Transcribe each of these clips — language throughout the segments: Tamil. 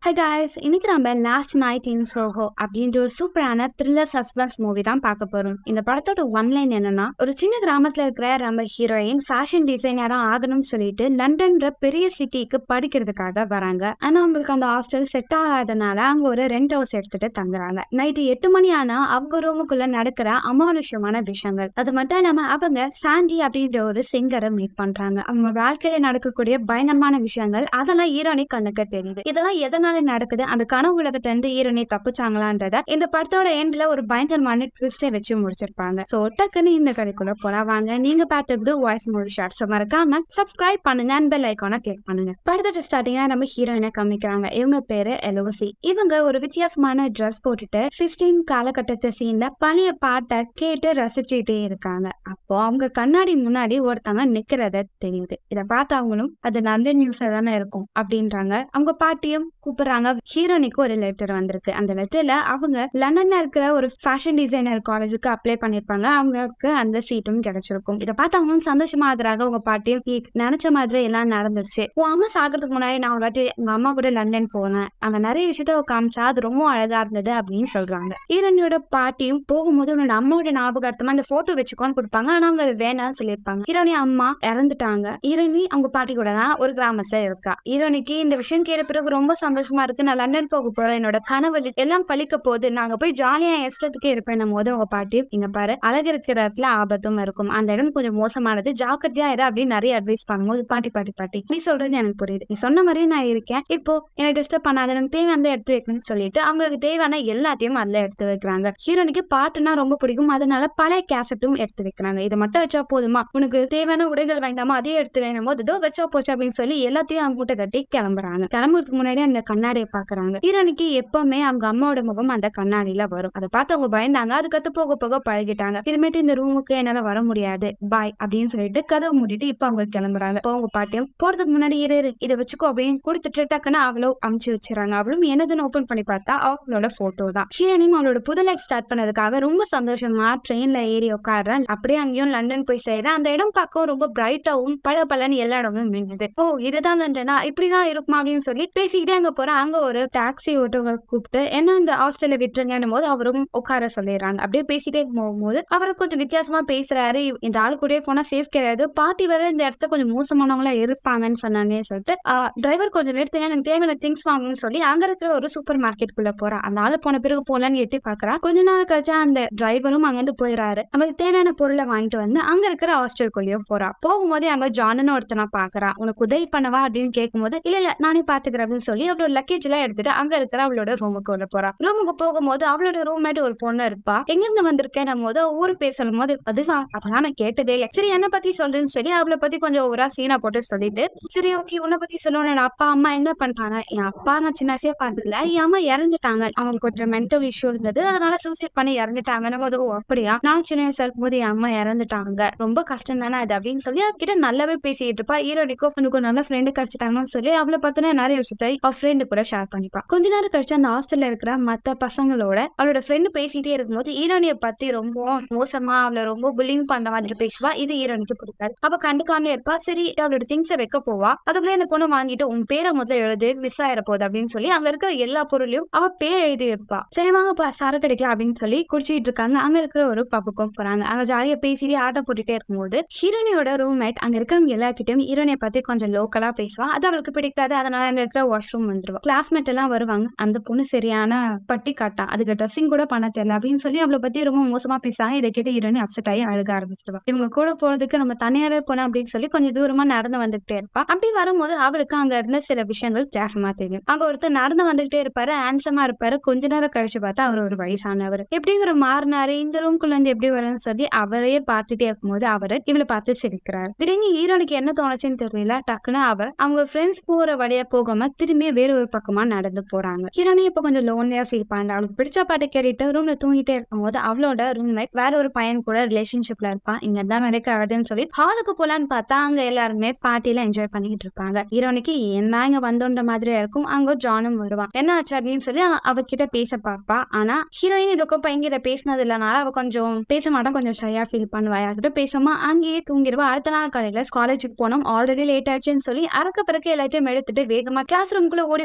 ஹை காய்ஸ் இன்னைக்கு நம்ம லாஸ்ட் நைட் இன் சோஹோ அப்படின்ற ஒரு சூப்பரான த்ரில்லர் சஸ்பென்ஸ் மூவி தான் பார்க்க போறோம் இந்த படத்தோட ஒன்லைன் என்னன்னா ஒரு சின்ன கிராமத்துல இருக்கிற நம்ம ஹீரோயின் ஃபேஷன் டிசைனரா ஆகணும்னு சொல்லிட்டு லண்டன்ற பெரிய சிட்டிக்கு படிக்கிறதுக்காக வராங்க ஆனா அவங்களுக்கு அந்த ஹாஸ்டல் செட் ஆகாதனால அங்க ஒரு ரெண்ட் ஹவுஸ் எடுத்துட்டு தங்குறாங்க நைட்டு எட்டு மணி ஆனா அவங்க ரூமுக்குள்ள நடக்கிற அமானுஷ்யமான விஷயங்கள் அது மட்டும் இல்லாம அவங்க சாண்டி அப்படின்ற ஒரு சிங்கரை மீட் பண்றாங்க அவங்க வாழ்க்கையில நடக்கக்கூடிய பயங்கரமான விஷயங்கள் அதெல்லாம் ஈரோனி கண்ணுக்கு தெரியுது இதெல்லாம் எதனால நடக்குது அந்த கனவு உலகத்துல இருந்து ஈரோனி தப்பிச்சாங்களான்றத இந்த படத்தோட எண்ட்ல ஒரு பயங்கரமான ட்விஸ்டை வச்சு முடிச்சிருப்பாங்க சோ டக்குன்னு இந்த கடைக்குள்ள போலாம் வாங்க நீங்க பார்த்துருது வாய்ஸ் மூவி ஷார்ட் ஸோ மறக்காம சப்ஸ்கிரைப் பண்ணுங்க அண்ட் பெல் ஐக்கான கிளிக் பண்ணுங்க படத்தோட ஸ்டார்டிங்கா நம்ம ஹீரோயினை காமிக்கிறாங்க இவங்க பேரு எலோசி இவங்க ஒரு வித்தியாசமான ட்ரெஸ் போட்டுட்டு சிக்ஸ்டீன் காலகட்டத்தை சேர்ந்த பழைய பாட்டை கேட்டு ரசிச்சுட்டே இருக்காங்க அப்போ அவங்க கண்ணாடி முன்னாடி ஒருத்தவங்க நிக்கிறத தெரியுது இதை பார்த்து அவங்களும் அது நல்ல நியூஸா தானே இருக்கும் அப்படின்றாங்க அவங்க பாட்டியும் கூப்பிடுறாங்க ஹீரோனிக்கு ஒரு லெட்டர் வந்திருக்கு அந்த லெட்டர்ல அவங்க லண்டன்ல இருக்கிற ஒரு ஃபேஷன் டிசைனர் காலேஜுக்கு அப்ளை பண்ணிருப்பாங்க அவங்களுக்கு அந்த சீட்டும் கிடைச்சிருக்கும் இதை பார்த்து அவங்களும் சந்தோஷமா ஆகுறாங்க உங்க பாட்டியும் "நீ நினைச்ச மாதிரி எல்லாம் நடந்துருச்சு உன் அம்மா சாகிறதுக்கு முன்னாடி நான் ஒரு வாட்டி உங்க அம்மா கூட லண்டன் போனேன் அங்க நிறைய விஷயத்த அவ காமிச்சா அது ரொம்ப அழகா இருந்தது அப்படின்னு சொல்றாங்க ஹீரோனியோட பாட்டியும் போகும்போது உன்னோட அம்மாவோட ஞாபகார்த்தமா அந்த போட்டோ வச்சுக்கோன்னு கொடுப்பாங்க ஆனா அவங்க அது வேணாம்னு சொல்லியிருப்பாங்க ஹீரோனி அம்மா இறந்துட்டாங்க ஹீரோனி அவங்க பாட்டி கூட தான் ஒரு கிராமத்துல இருக்கா ஹீரோனிக்கு இந்த விஷயம் கேட்ட பிறகு ரொம்ப சந்தோஷமா இருக்கு நான் லண்டன் போக போறேன் என்னோட கனவு எல்லாம் பழிக்க போகுது நாங்க போய் ஜாலியா இஷ்டத்துக்கு இருப்பேன் போது அவங்க பாட்டி இங்க பாரு அழகு இருக்கிற இடத்துல ஆபத்தும் இருக்கும் அந்த இடம் கொஞ்சம் மோசமானது ஜாக்கிரதையா இரு அப்படின்னு நிறைய அட்வைஸ் பண்ணும்போது பாட்டி பாட்டி பாட்டி நீ சொல்றது எனக்கு புரியுது நீ சொன்ன மாதிரியே நான் இருக்கேன் இப்போ எனக்கு டிஸ்டர்ப் பண்ணாத எனக்கு தேவையானதை எடுத்து வைக்கணும்னு சொல்லிட்டு அவங்களுக்கு தேவையான எல்லாத்தையும் அதுல எடுத்து வைக்கிறாங்க ஹீரோனுக்கு பாட்டுனா ரொம்ப பிடிக்கும் அதனால பல கேசட்டும் எடுத்து வைக்கிறாங்க இதை மட்டும் வச்சா போதுமா உனக்கு தேவையான உடைகள் வேண்டாமா அதையும் எடுத்து வேணும் போது இதோ வச்சா போச்சு அப்படின்னு சொல்லி எல்லாத்தையும் அவங்க மூட்டை கட்டி கிளம்புறாங்க கிளம்புறதுக்கு முன்னாடி அந்த கண்ணாடியை பாக்குறாங்க ஹீரோனுக்கு எப்பவுமே அவங்க அம்மாவோட முகம் அந்த கண்ணாடியில வரும் அதை பார்த்து அவங்க பயந்தாங்க அதுக்கடுத்து போக போக பழகிட்டாங்க இனிமேட்டு இந்த ரூமுக்கு என்னால வர முடியாது பாய் அப்படின்னு சொல்லிட்டு கதவை மூடிட்டு இப்ப அவங்க கிளம்புறாங்க இப்போ அவங்க பாட்டியும் போறதுக்கு முன்னாடி இரு இரு, இதை வச்சுக்கோ அப்படின்னு கொடுத்துட்டு டக்குன்னு அவளோ அமுச்சு வச்சிடறாங்க அவளும் என்னதுன்னு ஓபன் பண்ணி பார்த்தா அவங்களோட போட்டோ தான் ஹீரோனியும் அவளோட புது லைஃப் ஸ்டார்ட் பண்ணதுக்காக ரொம்ப சந்தோஷமா ட்ரெயின்ல ஏறி உட்காடுறேன் அப்படியே அங்கேயும் லண்டன் போய் சேர்றேன் அந்த இடம் பார்க்கவும் ரொம்ப பிரைட்டாவும் பல பலன்னு எல்லா இடமும் மின்னுது ஓ இதுதான் லண்டனா இப்படிதான் இருக்குமா அப்படின்னு சொல்லி பேசிக்கிட்டே அங்க போறேன் அங்க ஒரு டாக்ஸி ஓட்டுவங்க கூப்பிட்டு என்ன இந்த ஹாஸ்டல்ல விட்டுருங்கன்னும் போது அவரும் உட்கார சொல்லிடுறாங்க அப்படியே பேசிட்டே போகும்போது அவர் கொஞ்சம் வித்தியாசமா பேசுறாரு இந்த ஆளு கூடயே போனா சேஃப் கிடையாது பாட்டி வர இந்த இடத்த கொஞ்சம் மோசமானவங்களா இருப்பாங்கன்னு சொன்னானே சொல்லிட்டு டிரைவர் கொஞ்சம் நிறுத்துங்க எனக்கு தேவையான திங்ஸ் வாங்கணும்னு சொல்லி அங்க இருக்கிற ஒரு சூப்பர் மார்க்கெட் குள்ள போறா அந்த ஆளு போன பிறகு போலான்னு எட்டி பாக்குறா கொஞ்ச நாள் கழிச்சா அந்த டிரைவரும் அங்கிருந்து போயிடுறாரு நமக்கு தேவையான பொருளை வாங்கிட்டு வந்து அங்க இருக்கிற ஹாஸ்டலுக்குள்ளேயும் போறா போகும்போதே அங்க ஜானன்னு ஒருத்தனா பாக்குறா உனக்கு உதவி பண்ணவா அப்படின்னு கேட்கும்போது இல்ல இல்ல நானே பாத்துக்கிறேன் அப்படின்னு சொல்லி அவளோட லக்கேஜ் எல்லாம் எடுத்துட்டு அங்க இருக்கிற அவளோட ரூமுக்கு உள்ள போறா ரூமுக்கு போகும்போது அவளோட ரூம்மேட் ஒரு பொண்ணு இருப்பா எங்க இருந்து வந்திருக்கேன் போது ஊர் பேசலும் போது அதுவா அதெல்லாம் நான் கேட்டதே இல்லை சரி என்ன பத்தி சொல்றேன்னு சொல்லி அவளை பத்தி கொஞ்சம் ஒரு சீனா போட்டு சொல்லிட்டு சரி ஓகே உன்னை பத்தி சொல்லணும் என்னோட அப்பா அம்மா என்ன பண்றாங்க என் அப்பா நான் சின்ன வயசே பார்த்ததுல என் அம்மா இறந்துட்டாங்க அவங்களுக்கு கொஞ்சம் மென்டல் இஷ்யூ இருந்தது அதனால சூசைட் பண்ணி இறந்துட்டாங்கன்னு போது ஓ அப்படியா நான் சின்ன வயசா இருக்கும்போது என் அம்மா இறந்துட்டாங்க ரொம்ப கஷ்டம் தானே அது அப்படின்னு சொல்லி அவகிட்ட நல்லாவே பேசிட்டு இருப்பா ஈரோடிக்கோ எனக்கு நல்ல ஃப்ரெண்டு கிடைச்சிட்டாங்கன்னு சொல்லி அவளை பத்தின நிறைய விஷயத்தை அவ ஃப்ரெண்டு கூட ஷேர் பண்ணிப்பா கொஞ்ச நேரம் கழிச்சு அந்த ஹாஸ்டல்ல இருக்கிற மத்த பசங்களோட அவளோட ஃப்ரெண்டு பேசிட்டே இருக்கும்போது ஈரோனிய பத்தி ரொம்ப மோசமா அவளை ரொம்ப புல்லிங் பண்ற மாதிரி பேசுவா இது ஈரோனிக்கு பிடிக்காது அவ கண்டுக்காமலே இருப்பா சரி அவளோட திங்ஸை வைக்க போவா அதுக்குள்ளே அந்த பொண்ணு வாங்கிட்டு உன் பேரை முதல்ல எழுது மிஸ் ஆயிர போகுது அப்படின்னு சொல்லி அங்க இருக்கிற எல்லா பொருளையும் அவ பேர் எழுதி வைப்பா சரி வாங்கப்பா சரக்கு அடிக்கலாம் அப்படின்னு சொல்லி குடிச்சிட்டு இருக்காங்க அங்க இருக்கிற ஒரு பப்புக்கும் போறாங்க அங்க ஜாலியா பேசிட்டு ஆட்டம் போட்டுட்டே இருக்கும்போது ஹீரோனியோட ரூம்மேட் அங்க இருக்கிறவங்க எல்லார்கிட்டயும் ஹீரோனியை பத்தி கொஞ்சம் லோக்கலா பேசுவா அது அவளுக்கு பிடிக்காது அதனால அங்க இருக்கிற வாஷ்ரூம் வந்துருவா கிளாஸ்மேட் எல்லாம் வருவாங்க அந்த பொண்ணு சரியான பட்டி காட்டா அதுக்கு ட்ரெஸ்ஸிங் கூட பண்ண தெரியல அப்படின்னு சொல்லி அவளை பத்தி ரொம்ப மோசமா பேசுறாங்க இதை கேட்டு ஹீரோனி அப்செட் ஆகி அழுக ஆரம்பிச்சிருவா இவங்க கூட போறதுக்கு நம்ம தனியாவே போனோம் அப்படின்னு சொல்லி கொஞ்சம் தூரமா நடந்து வந்துகிட்டே இருப்பா அப்படி வரும்போது அவளுக்கு அங்க இருந்த சில விஷயங்கள் வித்தியாசமா தெரியும் அங்க ஒருத்தர் நடந்து வந்துகிட்டே இருப்பாரு ஹேண்ட்ஸமா இருப்பாரு கொஞ்ச நேரம் கழிச்சு பார்த்தா அவர் ஒரு வயசானவர் எப்படி இவர் மாறினாரு இந்த ரூம்குள்ள இருந்து எப்படி வரும்னு சொல்லி அவரையே பார்த்துட்டே இருக்கும்போது அவரு இவளை பார்த்து சிரிக்கிறாரு திடீர்னு ஹீரோனுக்கு என்ன தோணுச்சுன்னு தெரியல டக்குன்னு அவர் அவங்க ஃப்ரெண்ட்ஸ் போற வழியா போகாம திரும்பி வேற ஒரு பக்கமா நடந்து போறாங்க ஹீரோனி இப்ப கொஞ்சம் லோன்லியா ஃபீல் பண்ணா அவளுக்கு பிடிச்ச பாட்டை கேட்டுட்டு ரூம்ல தூங்கிட்டே இருக்கும்போது அவளோட ரூம்மேட் வேற ஒரு பையன் கூட ரிலேஷன்ஷிப்ல இருப்பான் இங்க எல்லாம் வேலைக்கு ஆகுதுன்னு சொல்லி ஹாலுக்கு போலான்னு பார்த்தா அங்க எல்லாருமே பார்ட்டில என்ஜாய் பண்ணிட்டு இருப்பாங்க ஹீரோனிக்கு என்ன இங்க வந்தோன்ற மாதிரியா இருக்கும் அங்க ஜானும் வருவான் என்ன ஆச்சு அப்படின்னு சொல்லி அவ- அவகிட்ட பேச பாப்பா ஆனா ஹீரோயின் இதுக்கும் பையன்கிட்ட பேசினது இல்லனால அவ கொஞ்சம் பேச மாட்டான் கொஞ்சம் ஷையா ஃபீல் பண்ணுவா யார்கிட்ட பேசாம அங்கேயே தூங்கிடுவா அடுத்த நாள் காலையில காலேஜுக்கு போனோம் ஆல்ரெடி லேட் ஆச்சுன்னு சொல்லி அறக்க பிறக்க எல்லாத்தையும் எடுத்துட்டு வேகமா கிளாஸ் ரூம்குள்ள ஓடி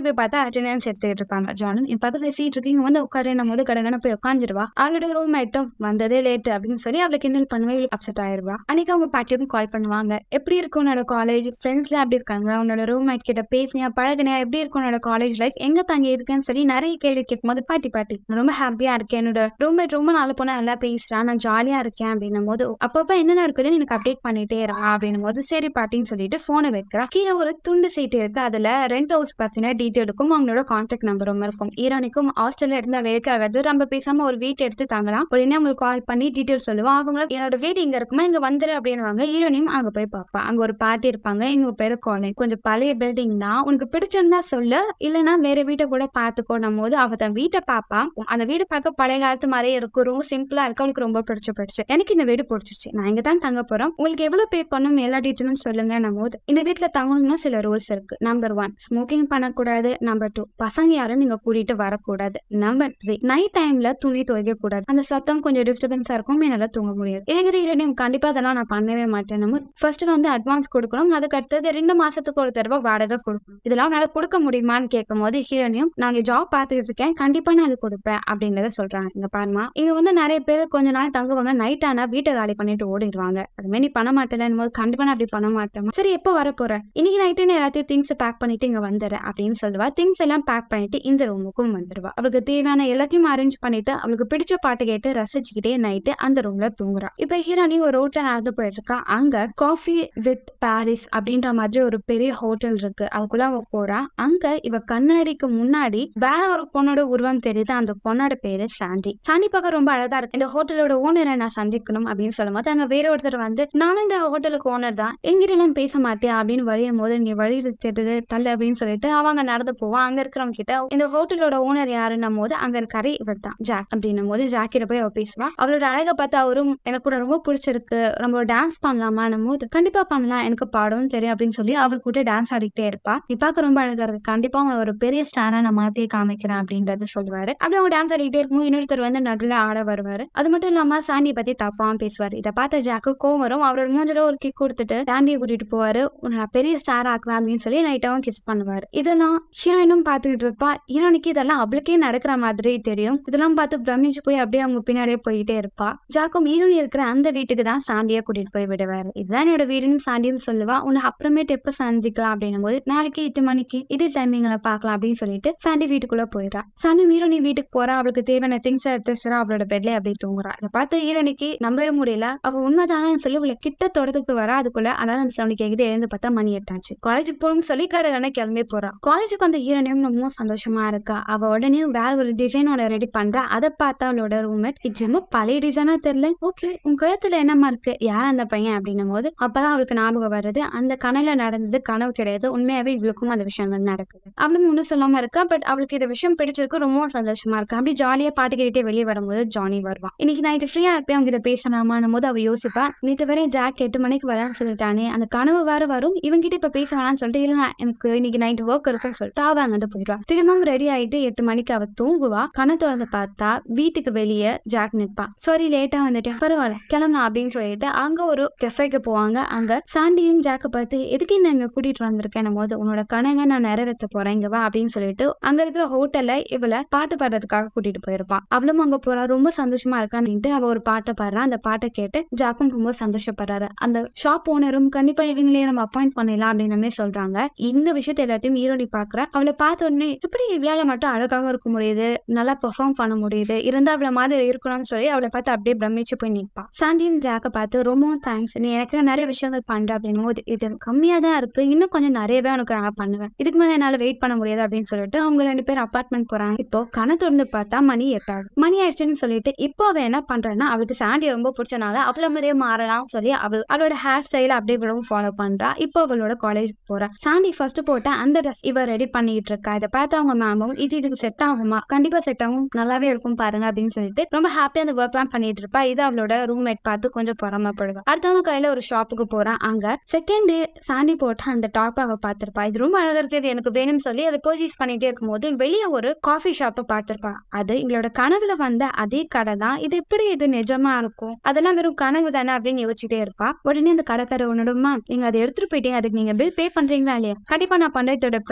போய் பார்த்தா அட்டெண்டன்ஸ் எடுத்துக்கிட்டு இருப்பாங்க ஜானும் என் பக்கத்துல சீட் இருக்கு இங்க வந்து உட்காரு நம்ம வந்து கடங்கன போய் உட்காந்துருவா அவளோட ரூம் மேட்டும் வந்ததே லேட் அப்படின்னு சொல்லி அவளை கிண்டல் பண்ணுவே அப்செட் ஆயிருவா அன்னைக்கு அவங்க பாட்டியும் கால் பண்ணுவாங்க எப்படி இருக்கும் உன்னோட காலேஜ் ஃப்ரெண்ட்ஸ்லாம் எப்படி இருக்காங்க உன்னோட ரூம் மேட் கிட்ட பேசினியா பழகினியா எப்படி இருக்கும் உன்னோட காலேஜ் லைஃப் எங்க தங்கி இருக்கேன்னு சொல்லி நிறைய கேள்வி கேட்கும்போது பாட்டி பாட்டி நான் ரொம்ப ஹாப்பியா இருக்கேன் என்னோட ரூம்மேட் ரொம்ப நல்ல பொண்ணா நல்லா பேசுறான் நான் ஜாலியா இருக்கேன் அப்படின்னும் போது அப்பப்ப என்ன நடக்குதுன்னு எனக்கு அப்டேட் பண்ணிட்டே இருக்கா அப்படின்னும் போது சரி பாட்டின்னு சொல்லிட்டு போனை வைக்கிறா கீழே ஒரு துண்டு சீட்டு இருக்கு அதுல ரெண்ட் ஹவுஸ் பத்தின டீட்டெயிலுக்கும் அவங்களோட கான்டாக்ட் நம்பரும் இருக்கும் ஈரானிக்கும் ஹாஸ்டல்ல இருந்த வேலைக்கு ஆகாது நம்ம பேசாம ஒரு வீட்டு எடுத்து தாங்கலாம் உடனே அவங்களுக்கு கால் பண்ணி டீட்டெயில் சொல்லுவோம் அவங்க என்னோட வீடு இங்க இருக்குமா இங்க வந்துரு அப்படின்னுவாங்க ஈரானியும் அங்க போய் பார்ப்பா அங்க ஒரு பாட்டி இருப்பாங்க எங்க பேரு காலேஜ் கொஞ்சம் பழைய பில்டிங் தான் உனக்கு பிடிச்சிருந்தா சொல்லு இல்லைன்னா வேற வீட்டை கூட பாத்துக்கோணும் போது அவ தன் வீட்டை பாப்பா அந்த வீடு பார்க்க பழைய காலத்து மாதிரியே இருக்கும் ரொம்ப சிம்பிளா இருக்கு அவளுக்கு ரொம்ப பிடிச்சு போயிடுச்சு எனக்கு இந்த வீடு பிடிச்சிருச்சு நான் இங்க தான் தங்க போறோம் உங்களுக்கு எவ்வளவு பே பண்ணணும் எல்லா டீட்டெயிலும் சொல்லுங்க நம்ம போது இந்த வீட்டுல தங்கணும்னா சில ரூல்ஸ் இருக்கு நம்பர் ஒன் ஸ்மோக்கிங் பண்ணக்கூடாது நம்பர் டூ பசங்க யாரும் நீங்க கூட்டிட்டு வரக்கூடாது நம்பர் த்ரீ நைட் டைம்ல துணி துவைக்க கூடாது அந்த சத்தம் கொஞ்சம் டிஸ்டர்பன்ஸா இருக்கும் என்னால தூங்க முடியாது எங்கிட்ட இரண்டும் கண்டிப்பா அதெல்லாம் நான் பண்ணவே மாட்டேன் நம்ம ஃபர்ஸ்ட் வந்து அட்வான்ஸ் கொடுக்கணும் அதுக்கு அடுத்தது ரெண்டு மாசத்துக்கு ஒரு தடவை வாடகை கொடுக்கணும் இதெல்லாம் என்னால கொடுக்க முடியுமான்னு கேட்கும் போது ஹீரோனியும் நாங்க ஜாப் பார்த்துக்கிட்டு இருக்கேன் கண்டிப்பா நான் அது கொடுப்பேன் அப்படின்றத சொல்றாங்க இங்க பாருமா இங்க வந்து நிறைய பேர் கொஞ்ச நாள் தங்குவாங்க நைட் ஆனா வீட்டை காலி பண்ணிட்டு ஓடிடுவாங்க அது மாதிரி நீ பண்ண மாட்டேன்னு போது கண்டிப்பா நான் அப்படி பண்ண மாட்டேன் சரி எப்போ வர போறேன் இன்னைக்கு நைட்டு நான் எல்லாத்தையும் திங்ஸ் பேக் பண்ணிட்டு இங்க வந்துடுறேன் அப்படின்னு சொல்லுவா திங்ஸ் எல்லாம் பேக் பண்ணிட்டு இந்த ரூமுக்கும் வந்துருவா அவளுக்கு தேவையான எல்லாத்தையும் அரேஞ்ச் பண்ணிட்டு அவளுக்கு பிடிச்ச பாட்டு கேட்டு ரசிச்சுக்கிட்டே நைட்டு அந்த ரூம்ல தூங்குறா இப்ப ஹீரோனி ஒரு ரோட்ல நடந்து போயிட்டு இருக்கா அங்க காஃபி வித் பாரிஸ் அப்படின்ற மாதிரி ஒரு பெரிய ஹோட்டல் இருக்கு அதுக்குள்ள அவ போறா அங்க இவ கண்ணாடிக்கு முன்னாடி வேற ஒரு பொண்ணோட உருவம் தெரியுது அந்த பொண்ணோட பேரு சாண்டி சாண்டி பார்க்க ரொம்ப அழகா இருக்கு இந்த ஹோட்டலோட ஓனரை நான் சந்திக்கணும் அப்படின்னு சொல்லும் போது அங்க வேற ஒருத்தர் வந்து நானும் இந்த ஹோட்டலுக்கு ஓனர் தான் எங்கிட்ட எல்லாம் பேச மாட்டேன் அப்படின்னு வழியும் போது நீ வழி தெரியுது தள்ளு அப்படின்னு சொல்லிட்டு அவங்க நடந்து போவான் அங்க இருக்கிறவங்க கிட்ட இந்த ஹோட்டலோட ஓனர் யாருன்னும் போது அங்க இருக்காரு இவர் தான் ஜாக் அப்படின்னும் போது ஜாக் கிட்ட போய் அவ பேசுவா அவளோட அழகை பார்த்து அவரும் எனக்கு கூட ரொம்ப பிடிச்சிருக்கு நம்ம டான்ஸ் பண்ணலாமான்னும் போது கண்டிப்பா பண்ணலாம் எனக்கு பாடவும் தெரியும் அப்படின்னு சொல்லி அவர் கூட டான்ஸ் ஆடிக்கிட்டே இருப்பா நீ பார்க்க ரொம்ப அழகா இருக்கு கண்டிப்பா அவனை ஒரு பெரிய ஸ்டாரா நான் மாத்தியே காமிக்கிறேன் அப்படின்றது சொல்லுவாரு அப்படி அவங்க டான்ஸ் ஆடிக்கிட்டே இருக்கும் இன்னொருத்தர் வந்து நடுவில் ஆட வருவாரு அது மட்டும் இல்லாம சாண்டி பத்தி தப்பாவும் பேசுவாரு இதை பார்த்த ஜாக்கு கோவம் வரும் அவரோட மூஞ்சில ஒரு கிக் கொடுத்துட்டு சாண்டியை கூட்டிட்டு போவாரு உன்னை நான் பெரிய ஸ்டார் ஆக்குவேன் அப்படின்னு சொல்லி நைட்டாவும் கிஸ் பண்ணுவாரு இதெல்லாம் ஹீரோயினும் பார்த்துக்கிட்டு இருப்பா ஹீரோனிக்கு இதெல்லாம் அவளுக்கே நடக்கிற மாதிரி தெரியும் இதெல்லாம் பார்த்து பிரமிச்சு போய் அப்படியே அவங்க பின்னாடியே போயிட்டே இருப்பா ஜாக்கும் ஹீரோனி இருக்கிற அந்த வீட்டுக்கு தான் சாண்டியை கூட்டிட்டு போய் விடுவாரு இதுதான் என்னோட வீடுன்னு சாண்டியும் சொல்லுவா உன்னை அப்புறமேட்டு எப்ப சந்திக்கலாம் அப்படின்னும் போது நாளைக்கு எட்டு மணிக்கு இதே டைமிங்ல பார்க்கலாம் அப்படின்னு சொல்லிட்டு சாண்டி வீட்டுக்குள்ள போயிடா சாண்டி ஹீரோனி வீட்டுக்கு போறா அவளுக்கு தேவையான திங்ஸ் எடுத்து வச்சுறா அவளோட பெட்ல அப்படியே தூங்குறா அதை பார்த்து ஹீரோனிக்கு நம்பவே முடியல அவ உண்மைதானு சொல்லி அவளை கிட்ட தொடத்துக்கு வர அதுக்குள்ள அலாரம் சவுண்ட் கேக்குது எழுந்து பார்த்தா மணி எட்டாச்சு காலேஜுக்கு போகணும்னு சொல்லி கடை கடை கிளம்பி போறா காலேஜுக்கு வந்த ஹீரோனியும் ரொம்ப சந்தோஷமா இருக்கா அவ உடனே வேற ஒரு டிசைனோட ரெடி பண்றா அதை பார்த்தா அவளோட ரூம்மேட் இது ரொம்ப பழைய டிசைனா தெரியல ஓகே உன் கழுத்துல என்னமா இருக்கு யார் அந்த பையன் அப்படின்னும் போது அப்பதான் அவளுக்கு ஞாபகம் வருது அந்த கனவுல நடந்தது கனவு கிடையாது உண்மையாவே இவளுக்கும் அந்த விஷயங்கள் நடக்குது அவளும் ஒன்றும் சொல்லாம இருக்கா பட் அவளுக்கு இந்த விஷயம் பிடிச்சிருக்கு ரொம்ப சந்தோஷமா இருக்கு அப்படி ஜாலியா பாட்டு கேட்டுட்டே வெளியே வரும்போது ஜானி வருவான் இன்னைக்கு நைட்டு ஃப்ரீயா இருப்பேன் அவங்க கிட்ட பேசலாமான்னும் போது அவ யோசிப்பா நேற்று வரை ஜாக் எட்டு மணிக்கு வரேன்னு சொல்லிட்டானே அந்த கனவு வேற வரும் இவங்கிட்ட இப்ப பேச வேணாம்னு சொல்லிட்டு இல்ல நான் எனக்கு இன்னைக்கு நைட் ஒர்க் இருக்குன்னு சொல்லிட்டு அவ அங்கிருந்து போயிடுவா திரும்பவும் ரெடி ஆயிட்டு எட்டு மணிக்கு அவ தூங்குவா கண்ணை திறந்து பார்த்தா வீட்டுக்கு வெளியே ஜாக் நிப்பா சாரி லேட்டா வந்துட்டேன் பரவாயில்ல கிளம்பலாம் அப்படின்னு சொல்லிட்டு அங்க ஒரு கெஃபேக்கு போவாங்க அங்க சாண்டியும் ஜாக்க பார்த்து எதுக்கு என்ன இங்க கூட்டிட்டு வந்திருக்கேன் போது உன்னோட கனவை நான் நிறைவேற்ற போறேன் இங்க வா அப்படின்னு சொல்லிட்டு அங்க இருக்கிற ஹோட்டல்ல இவளை பாட்டு பாடுறதுக்காக கூட்டிட்டு போயிருப்பான் அவளும் அங்க போறா ரொம்ப சந்தோஷமா இருக்கான்னுட்டு அவ ஒரு பாட்டை பாடுறா அந்த பாட்டை கேட்டு ஜாக்கும் ரொம்ப சந்தோஷப்படுறாரு அந்த ஷாப் ஓனரும் கண்டிப்பா இவங்களே நம்ம அப்பாயிண்ட் பண்ணிடலாம் அப்படின்னு மாதிரி சொல்றாங்க இந்த விஷயத்த எல்லாத்தையும் ஈரோடி பாக்குற அவளை பார்த்த உடனே எப்படி இவளால மட்டும் அழகாகவும் இருக்க முடியுது நல்லா பெர்ஃபார்ம் பண்ண முடியுது இருந்தா அவள மாதிரி இருக்கணும்னு சொல்லி அவளை பார்த்து அப்படியே பிரமிச்சு போய் நிற்பா சாண்டியும் ஜாக்க பார்த்து ரொம்பவும் தேங்க்ஸ் நீ எனக்கு நிறைய விஷயங்கள் பண்ற அப்படின்னு போது இது கம்மியா தான் இருக்கு இன்னும் கொஞ்சம் நிறையவே உனக்கு நான் பண்ணுவேன் இதுக்கு மேல என்னால வெயிட் பண்ண முடியாது அப்படின்னு சொல்லிட்டு அவங்க ரெண்டு பேரும் அப்பார்ட்மெண்ட் போறாங்க இப்போ கண திறந்து பார்த்தா மணி எட்டாகும் மணி ஆயிடுச்சுன்னு சொல்லிட்டு இப்போ அவ என்ன பண்றான்னா அவளுக்கு சாண்டி ரொம்ப பிடிச்சனால அவள மாதிரியே மாறலாம் சொல்லி அவள் அவளோட ஹேர் ஸ்டைல அப்படியே இவளும் ஃபாலோ பண்றா இப்போ அவளோட காலேஜுக்கு போறா சாண்டி ஃபர்ஸ்ட் போட்ட அந்த ட்ரெஸ் இவ ரெடி பண்ணிட்டு இருக்கா இதை பார்த்து அவங்க மேமும் இது இதுக்கு செட் ஆகுமா கண்டிப்பா செட் ஆகும் நல்லாவே இருக்கும் பாருங்க அப்படின்னு சொல்லிட்டு ரொம்ப ஹாப்பியா அந்த ஒர்க்லாம் பண்ணிட்டு இருப்பா இது அவளோட ரூம்மேட் பார்த்து கொஞ்சம் பொறாமப்படுவா அடுத்தவங்க கையில ஒரு ஷாப்புக்கு போறான் அங்க செகண்ட் டே சாண்டி போட்ட அந்த டாப் அவ பார்த்திருப்பா இது ரொம்ப அழகா இருக்குது எனக்கு வேணும்னு சொல்லி அதை பர்ச்சேஸ் பண்ணிட்டே இருக்கும்போது வெளியே ஒரு காஃபி ஷாப்பை பார்த்திருப்பா அது எங்களோட கனவுல வந்த அதே கடை தான் இது எப்படி இது நிஜமா இருக்கும் அதெல்லாம் வெறும் கனவு தானே அப்படின்னு யோசிச்சுட்டே இருப்பா உடனே அந்த கடைக்கார உன்னோடமா நீங்க அதை எடுத்துட்டு போயிட்டீங்க அதுக்கு நீங்க பில் பே பண்றீங்களா இல்லையா கண்டிப்பா நான் பண்றதோட பிரைஸ் எவ்வளவு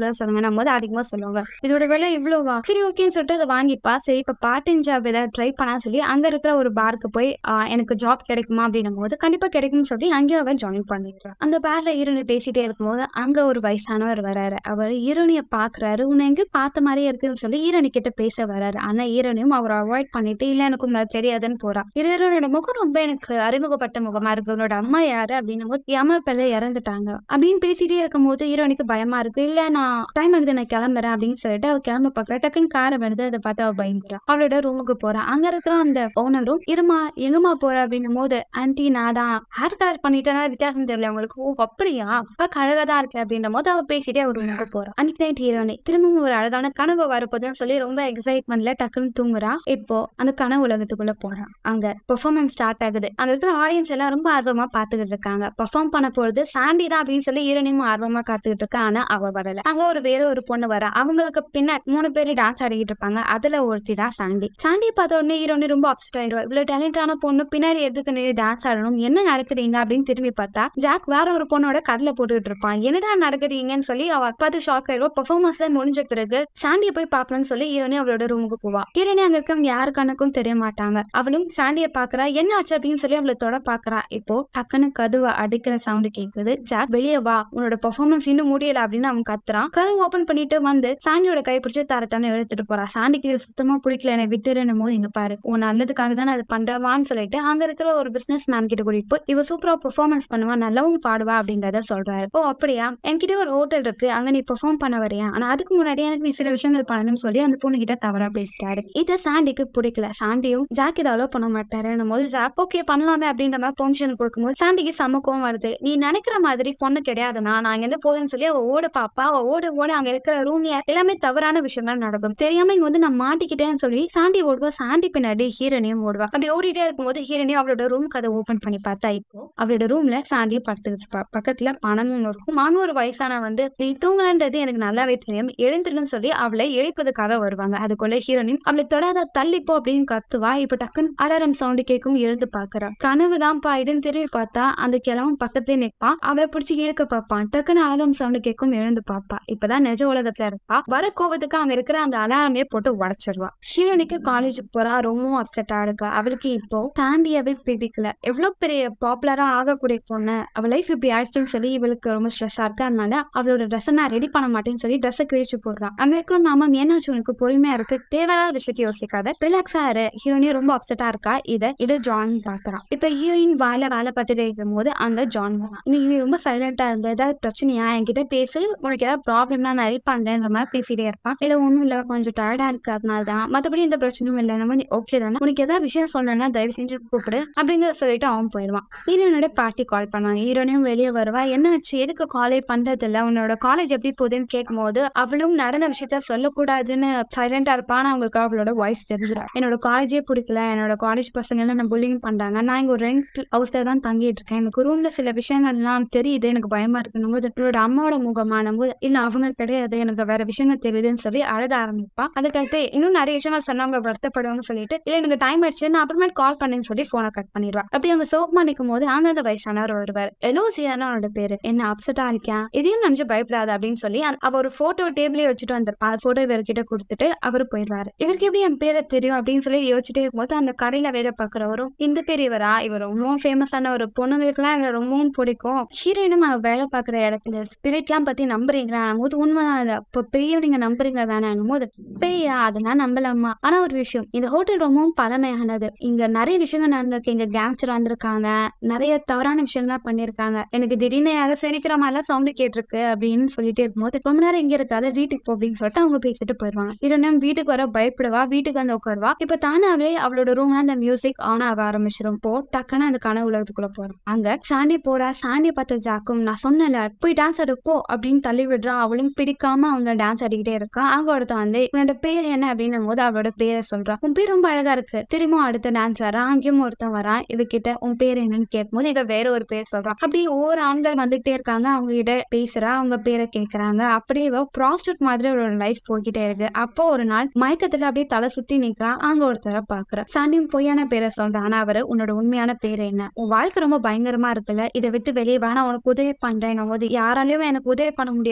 ஏதாவது சொல்லுங்க நம்ம போது அதிகமா சொல்லுவாங்க இதோட விலை இவ்வளோவா சரி ஓகேன்னு சொல்லிட்டு அதை வாங்கிப்பா சரி இப்ப பார்ட் டைம் ஜாப் ஏதாவது ட்ரை பண்ணா சொல்லி அங்க இருக்கிற ஒரு பார்க்கு போய் ஆ, எனக்கு ஜாப் கிடைக்குமா அப்படின்னும் போது கண்டிப்பா கிடைக்கும்னு சொல்லி அங்கேயும் அவன் ஜாயின் பண்ணிடுறான் அந்த பார்ல ஈரணி பேசிட்டே இருக்கும்போது அங்க ஒரு வயசானவர் வராரு அவர் ஈரணிய பாக்குறாரு உன்னை எங்கேயும் பார்த்த மாதிரியே இருக்குன்னு சொல்லி ஈரணி கிட்ட பேச வராரு ஆனா ஈரணியும் அவரை அவாய்ட் பண்ணிட்டு இல்ல எனக்கு உங்களை தெரியாதுன்னு போறா ஈரனோட முகம் ரொம்ப எனக்கு அறிமுகப்பட்ட முகமா இருக்கு உன்னோட அம்மா யாரு அப்படின்னும் போது என் அம்மா பிள்ளை இறந்துட்டாங்க அப்படின்னு பேசிட்டே இருக்கும்போது ஈரணிக்கு பயமா இருக்கு இல்ல நான் டைம் ஆகுது நான் கிளம்புறேன் அப்படின்னு சொல்லிட்டு அவ கிளம்ப பாக்குறா டக்குன்னு காரை வருது அதை பார்த்து அவ பயந்துறா அவளோட ரூமுக்கு போறா அங்க இருக்கிற அந்த ஓனரும் இருமா எங்கம்மா போற அப்படின்னும் போது ஆன்டி நான் தான் ஹேர் கலர் பண்ணிட்டேன்னா வித்தியாசம் தெரியல உங்களுக்கு ஓ அப்படியா பார்க்க அழகா தான் இருக்கு அப்படின்ற போது அவ பேசிட்டே அவர் ரூமுக்கு போறா அன்னைக்கு நைட் ஹீரோனி திரும்பவும் ஒரு அழகான கனவு வரப்போதுன்னு சொல்லி ரொம்ப எக்ஸைட்மெண்ட்ல டக்குன்னு தூங்குறா இப்போ அந்த கனவு உலகத்துக்குள்ள போறான் அங்க பெர்ஃபார்மன்ஸ் ஸ்டார்ட் ஆகுது அங்க இருக்கிற ஆடியன்ஸ் எல்லாம் ரொம்ப ஆர்வமா பாத்துக்கிட்டு இருக்காங்க பெர்ஃபார்ம் பண்ண போறது சாண்டி தான் அப்படின்னு சொல்லி ஹீரோனியும் ஆர்வமா காத்துக்கிட்டு இருக்கா ஆனா அவ வரல அங்க ஒரு வேற ஒரு பொண்ணு வர அவங்களுக்கு பின்னாடி மூணு பேர் டான்ஸ் ஆடிக்கிட்டு இருப்பாங்க அதுல ஒருத்தி தான் சாண்டி சாண்டி பார்த்த உடனே ஹீரோனி ரொம்ப அப்செட் ஆயிரும் இவ்வளவு டேலண்டான பொண்ணு பின்னாடி எதுக்கு நீ டான்ஸ் ஆடணும் என்ன நடக்குறீங்க அப்படின்னு திரும்பி பார்த்தா ஜாக் வேற ஒரு பொண்ணோட கண்ணில் போட்டுக்கிட்டு இருப்பான் என்னடா நடக்குறீங்கன்னு சொல்லி அவ பார்த்து ஷாக் ஆயிடுவா பெர்ஃபார்மன்ஸ் முடிஞ்ச பிறகு சாண்டியை போய் பார்க்கணும்னு சொல்லி ஹீரோனி அவளோட ரூமுக்கு போவா ஹீரோனி அங்க இருக்கவங்க யாரு கணக்கும் தெரிய மாட்டாங்க அவளும் சாண்டியை பாக்குறா என்ன ஆச்சு அப்படின்னு சொல்லி அவளை தொட பாக்குறா இப்போ டக்குன்னு கதவை அடிக்கிற சவுண்டு கேக்குது ஜாக் வெளியே வா உன்னோட பெர்ஃபார்மன்ஸ் இன்னும் முடியல அப்படின்னு அவன் கத்துறான் கதவு ஓபன் பண்ணிட்டு வந்து சாண்டியோட கை பிடிச்சி தர தானே எடுத்துட்டு போறா சாண்டிக்கு இது சுத்தமா பிடிக்கல என்னை விட்டுருன்னு போது இங்க பாரு உன் நல்லதுக்காக தான் அது பண்றவான்னு சொல்லிட்டு அங்க இருக்கிற ஒரு பிசினஸ் மேன் கிட்ட கூட்டிட்டு போய் இவ சூப்பரா பெர்ஃபார்மன்ஸ் பண்ணுவா நல்லாவும் பாடுவா அப்படின்றத சொல்றாரு ஓ அப்படியா என்கிட்ட ஒரு ஹோட்டல் இருக்கு அங்க நீ பெர்ஃபார்ம் பண்ண வரியா ஆனா அதுக்கு முன்னாடி எனக்கு நீ சில விஷயங்கள் பண்ணணும்னு சொல்லி அந்த பொண்ணு கிட்ட தவறா பேசிட்டாரு இதை சாண்டிக்கு பிடிக்கல சாண்டியும் ஜாக் இதை அலோவ் பண்ண மாட்டாரு போது ஜாக் ஓகே பண்ணலாமே அப்படின்ற மாதிரி பெர்மிஷன் கொடுக்கும்போது சாண்டிக்கு சமக்கம் வருது நீ நினைக்கிற மாதிரி பொண்ணு கிடையாதுண்ணா நான் இங்க இருந்து போறேன்னு சொல்லி அவ ஓட பாப்பா அவ ஓட ஓட அங்க இருக்கிற ரூம்ல எல்லாமே தவறான விஷயங்கள் நடக்கும் தெரியாம இங்க வந்து நான் மாட்டிக்கிட்டேன்னு சொல்லி சாண்டி ஓடுவா சாண்டி பின்னாடி ஹீரோனியும் ஓடுவா அப்படி ஓடிட்டே இருக்கும்போது ஹீரோனி அவளோட ரூம் கதை ஓபன் பண்ணி பார்த்தா இப்போ அவளோட ரூம்ல சாண்டியும் படுத்துக்கிட்டு இருப்பா பக்கத்துல பணமும் இருக்கும் அங்க ஒரு வயசான வந்து நீ தூங்கலன்றது எனக்கு நல்லாவே தெரியும் எழுந்துடும் சொல்லி அவளை எழுப்பதுக்காக வருவாங்க அதுக்குள்ள ஹீரோனியும் அவளை தொடாத தள்ளிப்போ அப்படின்னு கத்துவா இப்ப டக்குன்னு அலாரம் சவுண்டு கேட்கும் எழுந்து பாக்குறா கனவுதான்ப்பா இதுன்னு திரும்பி பார்த்தா அந்த கிழவன் பக்கத்துலயே நிற்பான் அவளை பிடிச்சி இழுக்க பார்ப்பான் டக்குன்னு அலாரம் சவுண்டு கேட்கும் எழுந்து பார்ப்பா இப்பதான் நிஜ உலகத்துல இருப்பா வர கோவத்துக்கு அங்க இருக்கிற அந்த அலாரமே போட்டு உடச்சிருவா ஹீரோனிக்கு காலேஜுக்கு போறா ரொம்பவும் அப்செட்டா இருக்கா அவளுக்கு இப்போ தாண்டியவே பிடிக்கல எவ்வளவு பெரிய பாப்புலரா ஆகக்கூடிய பொண்ணு அவ லைஃப் இப்படி ஆயிடுச்சுன்னு சொல்லி இவளுக்கு ரொம்ப ஸ்ட்ரெஸ்ஸா இருக்கு அதனால அவளோட ட்ரெஸ் நான் ரெடி பண்ண மாட்டேன்னு சொல்லி ட்ரெஸ்ஸை கிழிச்சு போடுறான் அங்க இருக்கிற மாமா ஏன்னாச்சும் உனக்கு பொறுமையா இருக்கு தேவையில்லாத விஷயத்தை யோசிக்காத ரிலாக்ஸா இரு ஹீரோனியும் ரொம்ப அப்செட்டா இருக்கா இத இதை ஜான் பாக்குறான் இப்ப ஹீரோயின் வாயில வேலை பார்த்துட்டு இருக்கும் போது அங்க ஜான் வரான் நீ நீ ரொம்ப சைலண்டா இருந்த ஏதாவது பிரச்சனையா என்கிட்ட பேசு உனக்கு ஏதாவது ப்ராப்ளம்னா நான் ஹெல்ப் பண்றேன்ற மாதிரி பேசிட்டே இருப்பான் இல்ல ஒண்ணும் இல்ல கொஞ்சம் டயர்டா இருக்கு அதனால தான் மத்தபடி எந்த பிரச்சனையும் இல்லை நம்ம ஓகே தானே உனக்கு ஏதாவது விஷயம் சொல்லணும்னா தயவு செஞ்சு கூப்பிடு அப்படின்னு சொல்லிட்டு அவன் போயிடுவான் ஹீரோனோட பாட்டி கால் பண்ணுவாங்க ஹீரோனையும் வெளியே வருவா என்ன ஆச்சு எதுக்கு காலே பண்றது இல்ல உன்னோட காலேஜ் எப்படி போகுதுன்னு கேட்கும்போது அவளும் நடந்த விஷயத்த சொல்லக்கூடாதுன்னு சைலண்டா இருப்பான்னு அவங்களுக்கு அவளோட வாய்ஸ் தெரிஞ்சிடும் என்னோட காலேஜே பிடிக்கல என்னோட காலேஜ் பசங்க எல்லாம் நான் புல்லிங் பண்றாங்க நான் இங்க ஒரு ரெண்ட் ஹவுஸ்ல தான் தங்கிட்டு இருக்கேன் எனக்கு ரூம்ல சில விஷயங்கள்லாம் தெரியுது எனக்கு பயமா இருக்குன்னு போது என்னோட அம்மாவோட முகமான போது இல்ல அவங்க கிடையாது எனக்கு வேற விஷயங்கள் தெரியுதுன்னு சொல்லி அழக ஆரம்பிப்பா அதுக்கடுத்து இன்னும் நிறைய விஷயங்கள் சொன்னவங்க வருத்தப்படுவாங்க சொல்லிட்டு இல்ல எனக்கு டைம் ஆயிடுச்சு நான் அப்புறமேட்டு கால் பண்ணேன்னு சொல்லி போனை கட் பண்ணிடுவா அப்படி அவங்க சோகமா நிற்கும் போது அங்க அந்த வயசானவர் வருவார் எலோசியானா அவனோட பேரு என்ன அப்செட்டா இருக்கியா இதையும் நினைச்சு பயப்படாத அப்படின்னு சொல்லி அந்த- அவ ஒரு போட்டோ டேபிளே வச்சுட்டு வந்திருப்பா அந்த போட்டோ இவர்கிட்ட கொடுத்துட்டு அவர் போயிடுவாரு இவருக்கு எப்படி என் பேரை தெரியும் அப்படின்னு சொல்லி யோசிச்சுட்டே இருக்கும்போது அந்த கடையில வேலை பார்க்குறவரும் இந்த பேர் இவரா இவர் ரொம்பவும் ஃபேமஸான ஒரு பொண்ணுங்களுக்குலாம் இவரை ரொம்பவும் பிடிக்கும் ஹீரோயினும் அவ வேலை பார்க்குற இடத்துல ஸ்பிரிட்லாம் பத்தி நம்புறீங்களா போது உண்மைதான் அது அப்போ பேயும் நீங்க நம்புறீங்க தானே போது பேயா அதெல்லாம் நம்பலாமா ஆனா ஒரு விஷயம் இந்த ஹோட்டல் ரொம்பவும் பழமையானது இங்க நிறைய விஷயங்கள் நடந்திருக்கு இங்க கேங்ஸ்டர் வந்திருக்காங்க நிறைய தவறான விஷயங்கள்லாம் பண்ணியிருக்காங்க எனக்கு திடீர்னு யாரும் சிரிக்கிற மாதிரிலாம் சவுண்டு கேட்டிருக்கு அப்படின்னு சொல்லிட்டே இருக்கும்போது ரொம்ப நேரம் இங்க இருக்காது வீட்டுக்கு போ அப்படின்னு சொல்லிட்டு அவங்க பேசிட்டு போயிடுவாங்க இருந்தும் வீட்டுக்கு வர பயப்படுவா வீட்டுக்கு வந்து உட்காருவா இப்ப தானாவே அவளோட ரூம்ல அந்த மியூசிக் ஆன் ஆக ஆரம்பிச்சிடும் போ டக்குன்னு அந்த கனவு உலகத்துக்குள்ள போறோம் அங்க சாண்டி போறா சாண்டி பார்த்த ஜாக்கும் நான் சொன்னல போய் டான்ஸ் ஆடு போ அப்படின்னு தள்ளி விடுறா அவளும் பிடிக்காம அவங்க டான்ஸ் ஆடிக்கிட்டே இருக்கா அங்க ஒருத்த வந்து உன்னோட பேர் என்ன அப்படின்னும் போது அவளோட பேரை சொல்றா உன் பேர் ரொம்ப அழகா இருக்கு திரும்ப அடுத்த டான்ஸ் வரா அங்கேயும் ஒருத்தன் வரான் இவகிட்ட உன் பேர் என்னன்னு கேட்கும்போது இவ வேற ஒரு பேர் சொல்றான் அப்படி ஒவ்வொரு ஆண்கள் வந்துகிட்டே இருக்காங்க அவங்க கிட்ட பேசுறா அவங்க பேரை கேக்குறாங்க அப்படியே இவ ப்ராஸ்டியூட் மாதிரி ஒரு லைஃப் போய்கிட்டே இருக்கு அப்போ ஒரு நாள் மயக்கத்துல அப்படியே தலை சுத்தி நிக்கிறான் அங்க ஒருத்தரை பாக்குற சாண்டியும் பொய்யான பேரை சொல்றான் ஆனா அவரு உன்னோட உண்மையான பேர் என்ன உன் வாழ்க்கை ரொம்ப பயங்கரமா இருக்குல்ல இதை விட்டு வெளியே வா நான் உனக்கு உதவி பண்றேன் போது யாராலையும் எனக்கு உதவி பண்ண முடியாது இதை விட்டு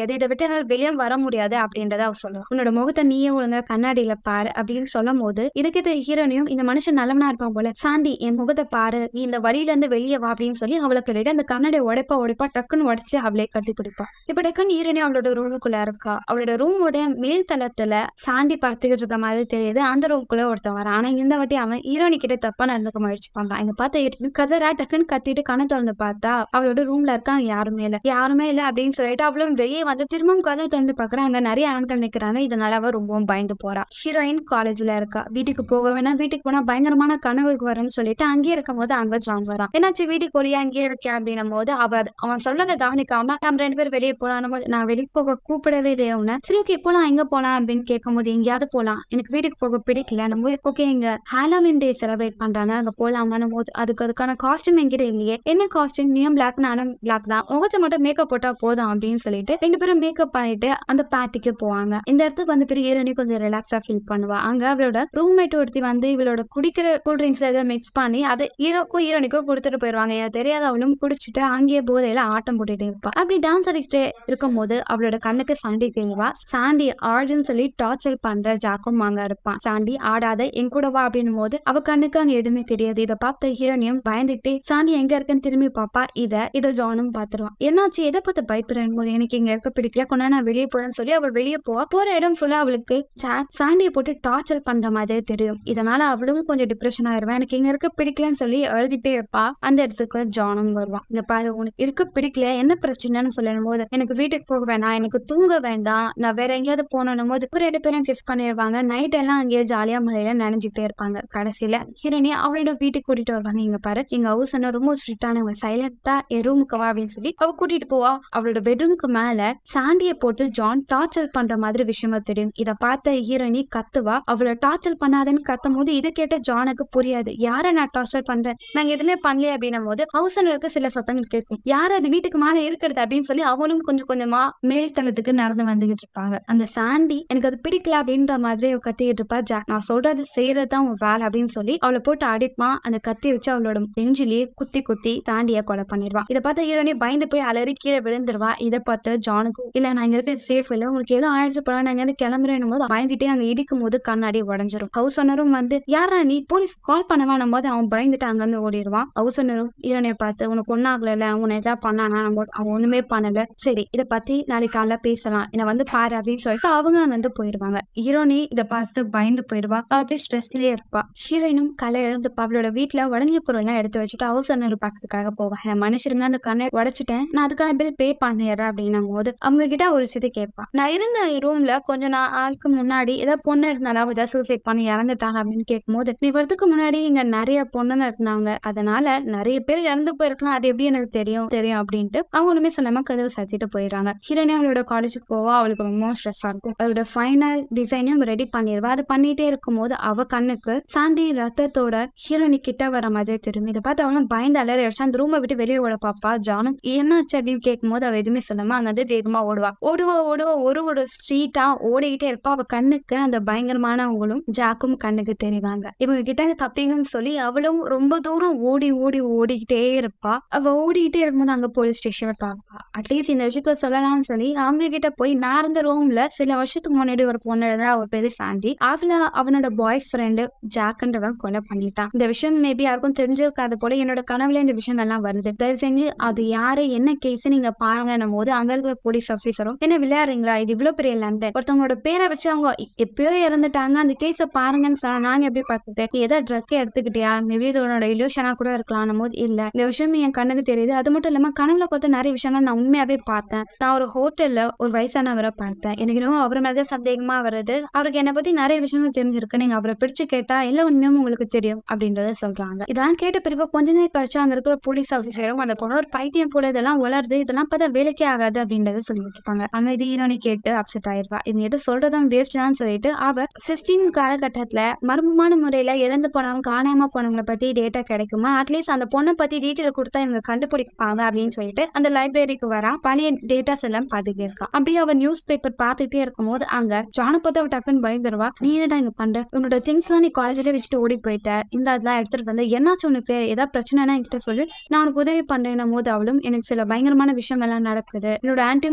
என்னால் வெளியே வர முடியாது அப்படின்றத அவ சொல்லுவான் உன்னோட முகத்தை நீயே ஒழுங்கா கண்ணாடியில பாரு அப்படின்னு சொல்லும் போது இதுக்கு இந்த ஹீரோனையும் இந்த மனுஷன் நல்லவனா இருப்பான் போல சாண்டி என் முகத்தை பாரு நீ இந்த வழியில இருந்து வெளியே வா அப்படின்னு சொல்லி அவளுக்கு ready. அந்த கண்ணாடி உடைப்பா உடைப்பா டக்குன்னு உடைச்சு அவளே கட்டி பிடிப்பா இப்ப டக்குன்னு ஹீரோனி அவளோட ரூமுக்குள்ள இருக்கா அவளோட ரூமோட மேல் தளத்துல சாண்டி படுத்துக்கிட்டு இருக்க மாதிரி தெரியுது அந்த ரூமுக்குள்ள ஒருத்தன் வரான் ஆனா இந்த வாட்டி அவன் ஹீரோனி கிட்ட தப்பா நடந்துக்க முயற்சி பண்றான் இங்க பார்த்தா ஹீரோனி கதறா டக்குன்னு கத்திட்டு கண்ணை திறந்து பார்த்தா அவளோட ரூம்ல இருக்காங்க யாருமே இல்ல யாருமே இல்ல அப்படின்னு சொல்லிட்டு அவளும் வெளியே வந்து திரும்பவும் கதை திறந்து பாக்குறான் அங்க நிறைய ஆண்கள் நிக்கிறாங்க இதனால அவ ரொம்பவும் பயந்து போறா ஹீரோயின் காலேஜ்ல இருக்கா வீட்டுக்கு போக வேணா வீட்டுக்கு போனா பயங்கரமான கனவுக்கு வரும்னு சொல்லிட்டு அங்கேயே இருக்கும் போது அங்க ஜான் வரான் என்னாச்சு வீட்டுக்கு ஒளியா அங்கேயே இருக்கேன் அப்படின்னும் போது அவ அது- அவன் சொல்றதை கவனிக்காம நம்ம ரெண்டு பேரும் வெளியே போலாம் போது நான் வெளியே போக கூப்பிடவே இல்லையே உன்னை சரி ஓகே போலாம் எங்க போலாம் அப்படின்னு கேட்கும்போது எங்கேயாவது போலாம் எனக்கு வீட்டுக்கு போக பிடிக்கல நம்ம ஓகே இங்க ஹாலோவின் டே செலிப்ரேட் பண்றாங்க அங்க போலாமான்னு போது அதுக்கு அதுக்கான காஸ்டியூம் என்கிட்ட இல்லையே என்ன காஸ்டியூம் நீயும் பிளாக் நானும் பிளாக் தான் முகத்தை மட்டும் மேக்கப் போட்டா போதும் அப்படின்னு சொல்லிட்டு ரெண்டு பேரும் மேக்கப் பண்ணிட்டு அந்த பார்ட்டிக்கு போவாங்க இந்த இடத்துக்கு வந்து பிறகு ஹீரோனி கொஞ்சம் ரிலாக்ஸா ஃபீல் பண்ணுவா அங்க அவளோட ரூம்மேட் ஒருத்தி வந்து இவளோட குடிக்கிற கூல் ட்ரிங்க்ஸ் எதாவது மிக்ஸ் பண்ணி அதை ஹீரோக்கும் ஹீரோனிக்கும் கொடுத்துட்டு போயிருவாங்க எனக்கு தெரியாத அவளும் குடிச்சிட்டு அங்கேயே போதையில ஆட்டம் போட்டுட்டு இருப்பா அப்படி டான்ஸ் ஆடிக்கிட்டே இருக்கும்போது அவளோட கண்ணுக்கு சாண்டி தெரியவா சாண்டி ஆடுன்னு சொல்லி டார்ச்சர் பண்ற ஜாக்கும் அங்க இருப்பான் சாண்டி ஆடாத என் கூட வா அப்படின்னும் போது அவ கண்ணுக்கு அங்க எதுவுமே தெரியாது இதை பார்த்த ஹீரோனியும் பயந்துகிட்டே சாண்டி எங்க இருக்குன்னு திரும்பி பாப்பா இத இத ஜானும் பாத்துருவான் என்னாச்சு எதை பார்த்து பயப்படுறேன் போது எனக்கு இங்க இருக்க பிடிக்கல கொண்டா நான் வெளியே போறேன்னு சொல்லி அவள் வெளியே போவா போற இடம் ஃபுல்லா அவளுக்கு சா- சாண்டியை போட்டு டார்ச்சர் பண்ற மாதிரி தெரியும் இதனால அவளும் கொஞ்சம் டிப்ரெஷன் ஆயிருவா எனக்கு இங்க இருக்க பிடிக்கலன்னு சொல்லி எழுதிட்டே இருப்பா அந்த இடத்துக்கு ஜானும் வருவான் இங்க பாரு உனக்கு இருக்க பிடிக்கல என்ன பிரச்சனைன்னு சொல்லும் போது எனக்கு வீட்டுக்கு போக வேணாம் எனக்கு தூங்க வேண்டாம் நான் வேற எங்கேயாவது போனோம் போது ஒரு ரெண்டு பேரும் கிஸ் பண்ணிடுவாங்க நைட் எல்லாம் அங்கேயே ஜாலியா மழையில நனைஞ்சுட்டே இருப்பாங்க கடைசியில ஹீரோனி அவளோட வீட்டுக்கு கூட்டிட்டு வருவாங்க இங்க பாரு எங்க ஹவுஸ் என்ன ரொம்ப ஸ்ட்ரிக்டானவங்க சைலண்டா என் ரூமுக்கு வா அப்படின்னு சொல்லி அவ கூட்டிட்டு போவா அவளோட பெட்ரூமுக்கு மேல சாண்டியை போட்டு ஜான் டார்ச்சர் பண்ற மாதிரி விஷயங்கள் தெரியும் இத பார்த்த ஹீரோயினி கத்துவா அவளை டார்ச்சர் பண்ணாதன்னு கத்தும் போது இதை கேட்ட ஜானுக்கு புரியாது யார நான் டார்ச்சர் பண்றேன் நாங்க எதுவுமே பண்ணல அப்படின்னும் போது ஹவுஸ் இருக்க சில சத்தங்கள் கேட்கும் யார் அது வீட்டுக்கு மேல இருக்கிறது அப்படின்னு சொல்லி அவளும் கொஞ்சம் கொஞ்சமா மேல்தளத்துக்கு நடந்து வந்துகிட்டு இருப்பாங்க அந்த சாண்டி எனக்கு அது பிடிக்கல அப்படின்ற மாதிரி அவ கத்திக்கிட்டு இருப்பா ஜாக் நான் சொல்றது செய்யறது தான் உன் வேலை அப்படின்னு சொல்லி அவளை போட்டு அடிப்பான் அந்த கத்தி வச்சு அவளோட நெஞ்சிலேயே குத்தி குத்தி தாண்டிய கொலை பண்ணிடுவான் இதை பார்த்த ஹீரோனி பயந்து போய் அலறி கீழே விழுந்துருவா இதை பார்த்து ஜானுக்கும் இல்ல நான் இங்க இருக்க சேஃப் இல்லை உங்களுக்கு ஏதோ ஆயிடுச்சு போல நாங்க வந்து கிளம்புறேன் போது பயந்துட்டே அங்க இடிக்கும் போது கண்ணாடி உடஞ்சிரும் ஹவுஸ் ஓனரும் வந்து யாரா நீ போலீஸ் கால் பண்ணவானும் போது அவன் பயந்துட்டு அங்கிருந்து ஓடிடுவான் ஹவுஸ் ஓனரும் ஹீரோனியை பார்த்து உனக்கு ஒன்னாகல உன்னை எதாவது பண்ணானா போது அவன் ஒண்ணுமே பண்ணல சரி இதை பத்தி நாளைக்கு காலைல பேசலாம் என்னை வந்து பாரு அப்படின்னு சொல்லிட்டு அவங்க அங்க வந்து போயிருவாங்க ஹீரோனி இதை பார்த்து பயந்து போயிருவா அவ அப்படியே ஸ்ட்ரெஸ்லயே இருப்பா ஹீரோயினும் கலை எழுந்துப்பா அவளோட வீட்டுல உடஞ்ச பொருள்லாம் எடுத்து வச்சுட்டு ஹவுஸ் ஓனர் பார்க்கறதுக்காக போவா என் மனுஷருங்க அந்த கண்ணை உடைச்சிட்டேன் நான் அதுக்கான பில் பே பண்ணிடுறேன் அப்படின்னும் போது அவங்க கிட்ட ஒரு விஷயத்தை கேட்பா நான் இருந்த ரூம்ல கொஞ்ச நாளுக்கு முன்னாடி ஏதாவது பொண்ணு இருந்தாலும் அவ ஏதாவது சூசைட் பண்ணி இறந்துட்டாங்க அப்படின்னு கேட்கும்போது நீ வரதுக்கு முன்னாடி இங்க நிறைய பொண்ணுங்க இருந்தாங்க அதனால நிறைய பேர் இறந்து போயிருக்கலாம் அது எப்படி எனக்கு தெரியும் தெரியும் அப்படின்ட்டு அவங்க ஒண்ணுமே சொல்லாம கதவு சாத்திட்டு போயிடுறாங்க ஹீரோனி அவளோட காலேஜுக்கு போவா அவளுக்கு ரொம்ப ஸ்ட்ரெஸ்ஸா இருக்கும் அவளோட ஃபைனல் டிசைனையும் ரெடி பண்ணிடுவா அது பண்ணிட்டே இருக்கும்போது அவ கண்ணுக்கு சாண்டி ரத்தத்தோட ஹீரோனி கிட்ட வர மாதிரி தெரியும் இதை பார்த்து அவளும் பயந்து அலறி அடிச்சு அந்த ரூமை விட்டு வெளியே ஓட பாப்பா ஜானும் என்னாச்சு அப்படின்னு கேட்கும்போது அவ எதுவுமே சொல்லாம அங்க வந்து வேகமா ஓடுவா ஓடுவா ஓடுவா ஒரு ஒரு ஸ்ட்ரீட்டா ஓடிக்கிட்டே இருப்பா அவ கண்ணுக்கு அந்த பயங்கரமானவங்களும் ஜாக்கும் கண்ணுக்கு தெரிவாங்க இவங்க கிட்ட இருந்து தப்பிங்கன்னு சொல்லி அவளும் ரொம்ப தூரம் ஓடி ஓடி ஓடிக்கிட்டே இருப்பா அவ ஓடிக்கிட்டே இருக்கும்போது அங்க போலீஸ் ஸ்டேஷன் பார்ப்பா அட்லீஸ்ட் இந்த விஷயத்த சொல்லலாம்னு சொல்லி அவங்க கிட்ட போய் நான் இருந்த ரூம்ல சில வருஷத்துக்கு முன்னாடி ஒரு பொண்ணு இருந்தா அவ பேரு சாண்டி அவள அவனோட பாய் ஃப்ரெண்டு ஜாக்குன்றவன் கொலை பண்ணிட்டான் இந்த விஷயம் மேபி யாருக்கும் தெரிஞ்சிருக்காத போல என்னோட கனவுல இந்த விஷயங்கள்லாம் வருது தயவு செஞ்சு அது யாரு என்ன கேஸ் நீங்க பாருங்கன்னும் போது அங்க இருக்கிற போலீஸ் ஆஃபீஸரும் என்ன விளையாடுறீங்களா இது இவ்வளவு பெரிய லண்டன் ஒருத்தவங்களோட பேரை வச்சு அவங்க எப்பயோ இறந்துட்டாங்க அந்த கேஸை பாருங்கன்னு சொன்னா நாங்க எப்படி பார்க்குறது நீ ஏதோ ட்ரக் எடுத்துக்கிட்டியா மேபி இது உன்னோட இல்யூஷனா கூட இருக்கலாம் போது இல்ல இந்த விஷயம் என் கண்ணுக்கு தெரியுது அது மட்டும் இல்லாம கனவுல பார்த்த நிறைய விஷயங்கள் நான் உண்மையாவே பார்த்தேன் நான் ஒரு ஹோட்டல்ல ஒரு வயசானவரை பார்த்தேன் எனக்கு இன்னும் அவர் மேலதான் சந்தேகமா வருது அவருக்கு என்னை பத்தி நிறைய விஷயங்கள் தெரிஞ்சிருக்கு நீங்க அவரை பிடிச்சு கேட்டா எல்லா உண்மையும் உங்களுக்கு தெரியும் அப்படின்றத சொல்றாங்க இதெல்லாம் கேட்ட பிறகு கொஞ்ச நேரம் கழிச்சு அங்க இருக்கிற போலீஸ் ஆஃபீஸரும் அந்த பொண்ணு ஒரு பைத்தியம் போல இதெல்லாம் வளருது இதெல்லாம் பார்த்தா வேலைக்கே ஆகாது அப்படின்றத சொல்லிட்டு இருப்பாங்க அங்க இது ஹீரோனி கேட்டு அப்செட் ஆயிருவா இவங்க கிட்ட சொல்றதும் வேஸ்ட் தான் சொல்லிட்டு அவ சிக்ஸ்டீன் காலகட்டத்துல மர்மமான முறையில இறந்து போனவங்க காணாம போனவங்களை பத்தி டேட்டா கிடைக்குமா அட்லீஸ்ட் அந்த பொண்ணை பத்தி டீட்டெயில் கொடுத்தா இவங்க கண்டுபிடிப்பாங்க அப்படின்னு சொல்லிட்டு அந்த லைப்ரரிக்கு வரா பழைய டேட்டாஸ் எல்லாம் பார்த்துட்டே இருக்கா அப்படியே அவ நியூஸ் பேப்பர் பார்த்துட்டே இருக்கும்போது அங்க ஜான பார்த்து அவ டக்குன்னு பயந்துருவா நீ என்னடா இங்க பண்ற உன்னோட திங்ஸ் தான் நீ காலேஜ்ல வச்சுட்டு ஓடி போயிட்ட இந்த அதெல்லாம் எடுத்துட்டு வந்து என்னாச்சும் உனக்கு ஏதாவது பிரச்சனைனா என்கிட்ட சொல்லு நான் உனக்கு உதவி பண்றேன் போது அவளும் எனக்கு சில பயங்கரமான விஷயங்கள்லாம் நடக்குது என்னோட ஆன்டியும் சொல்லியிருக்காங்க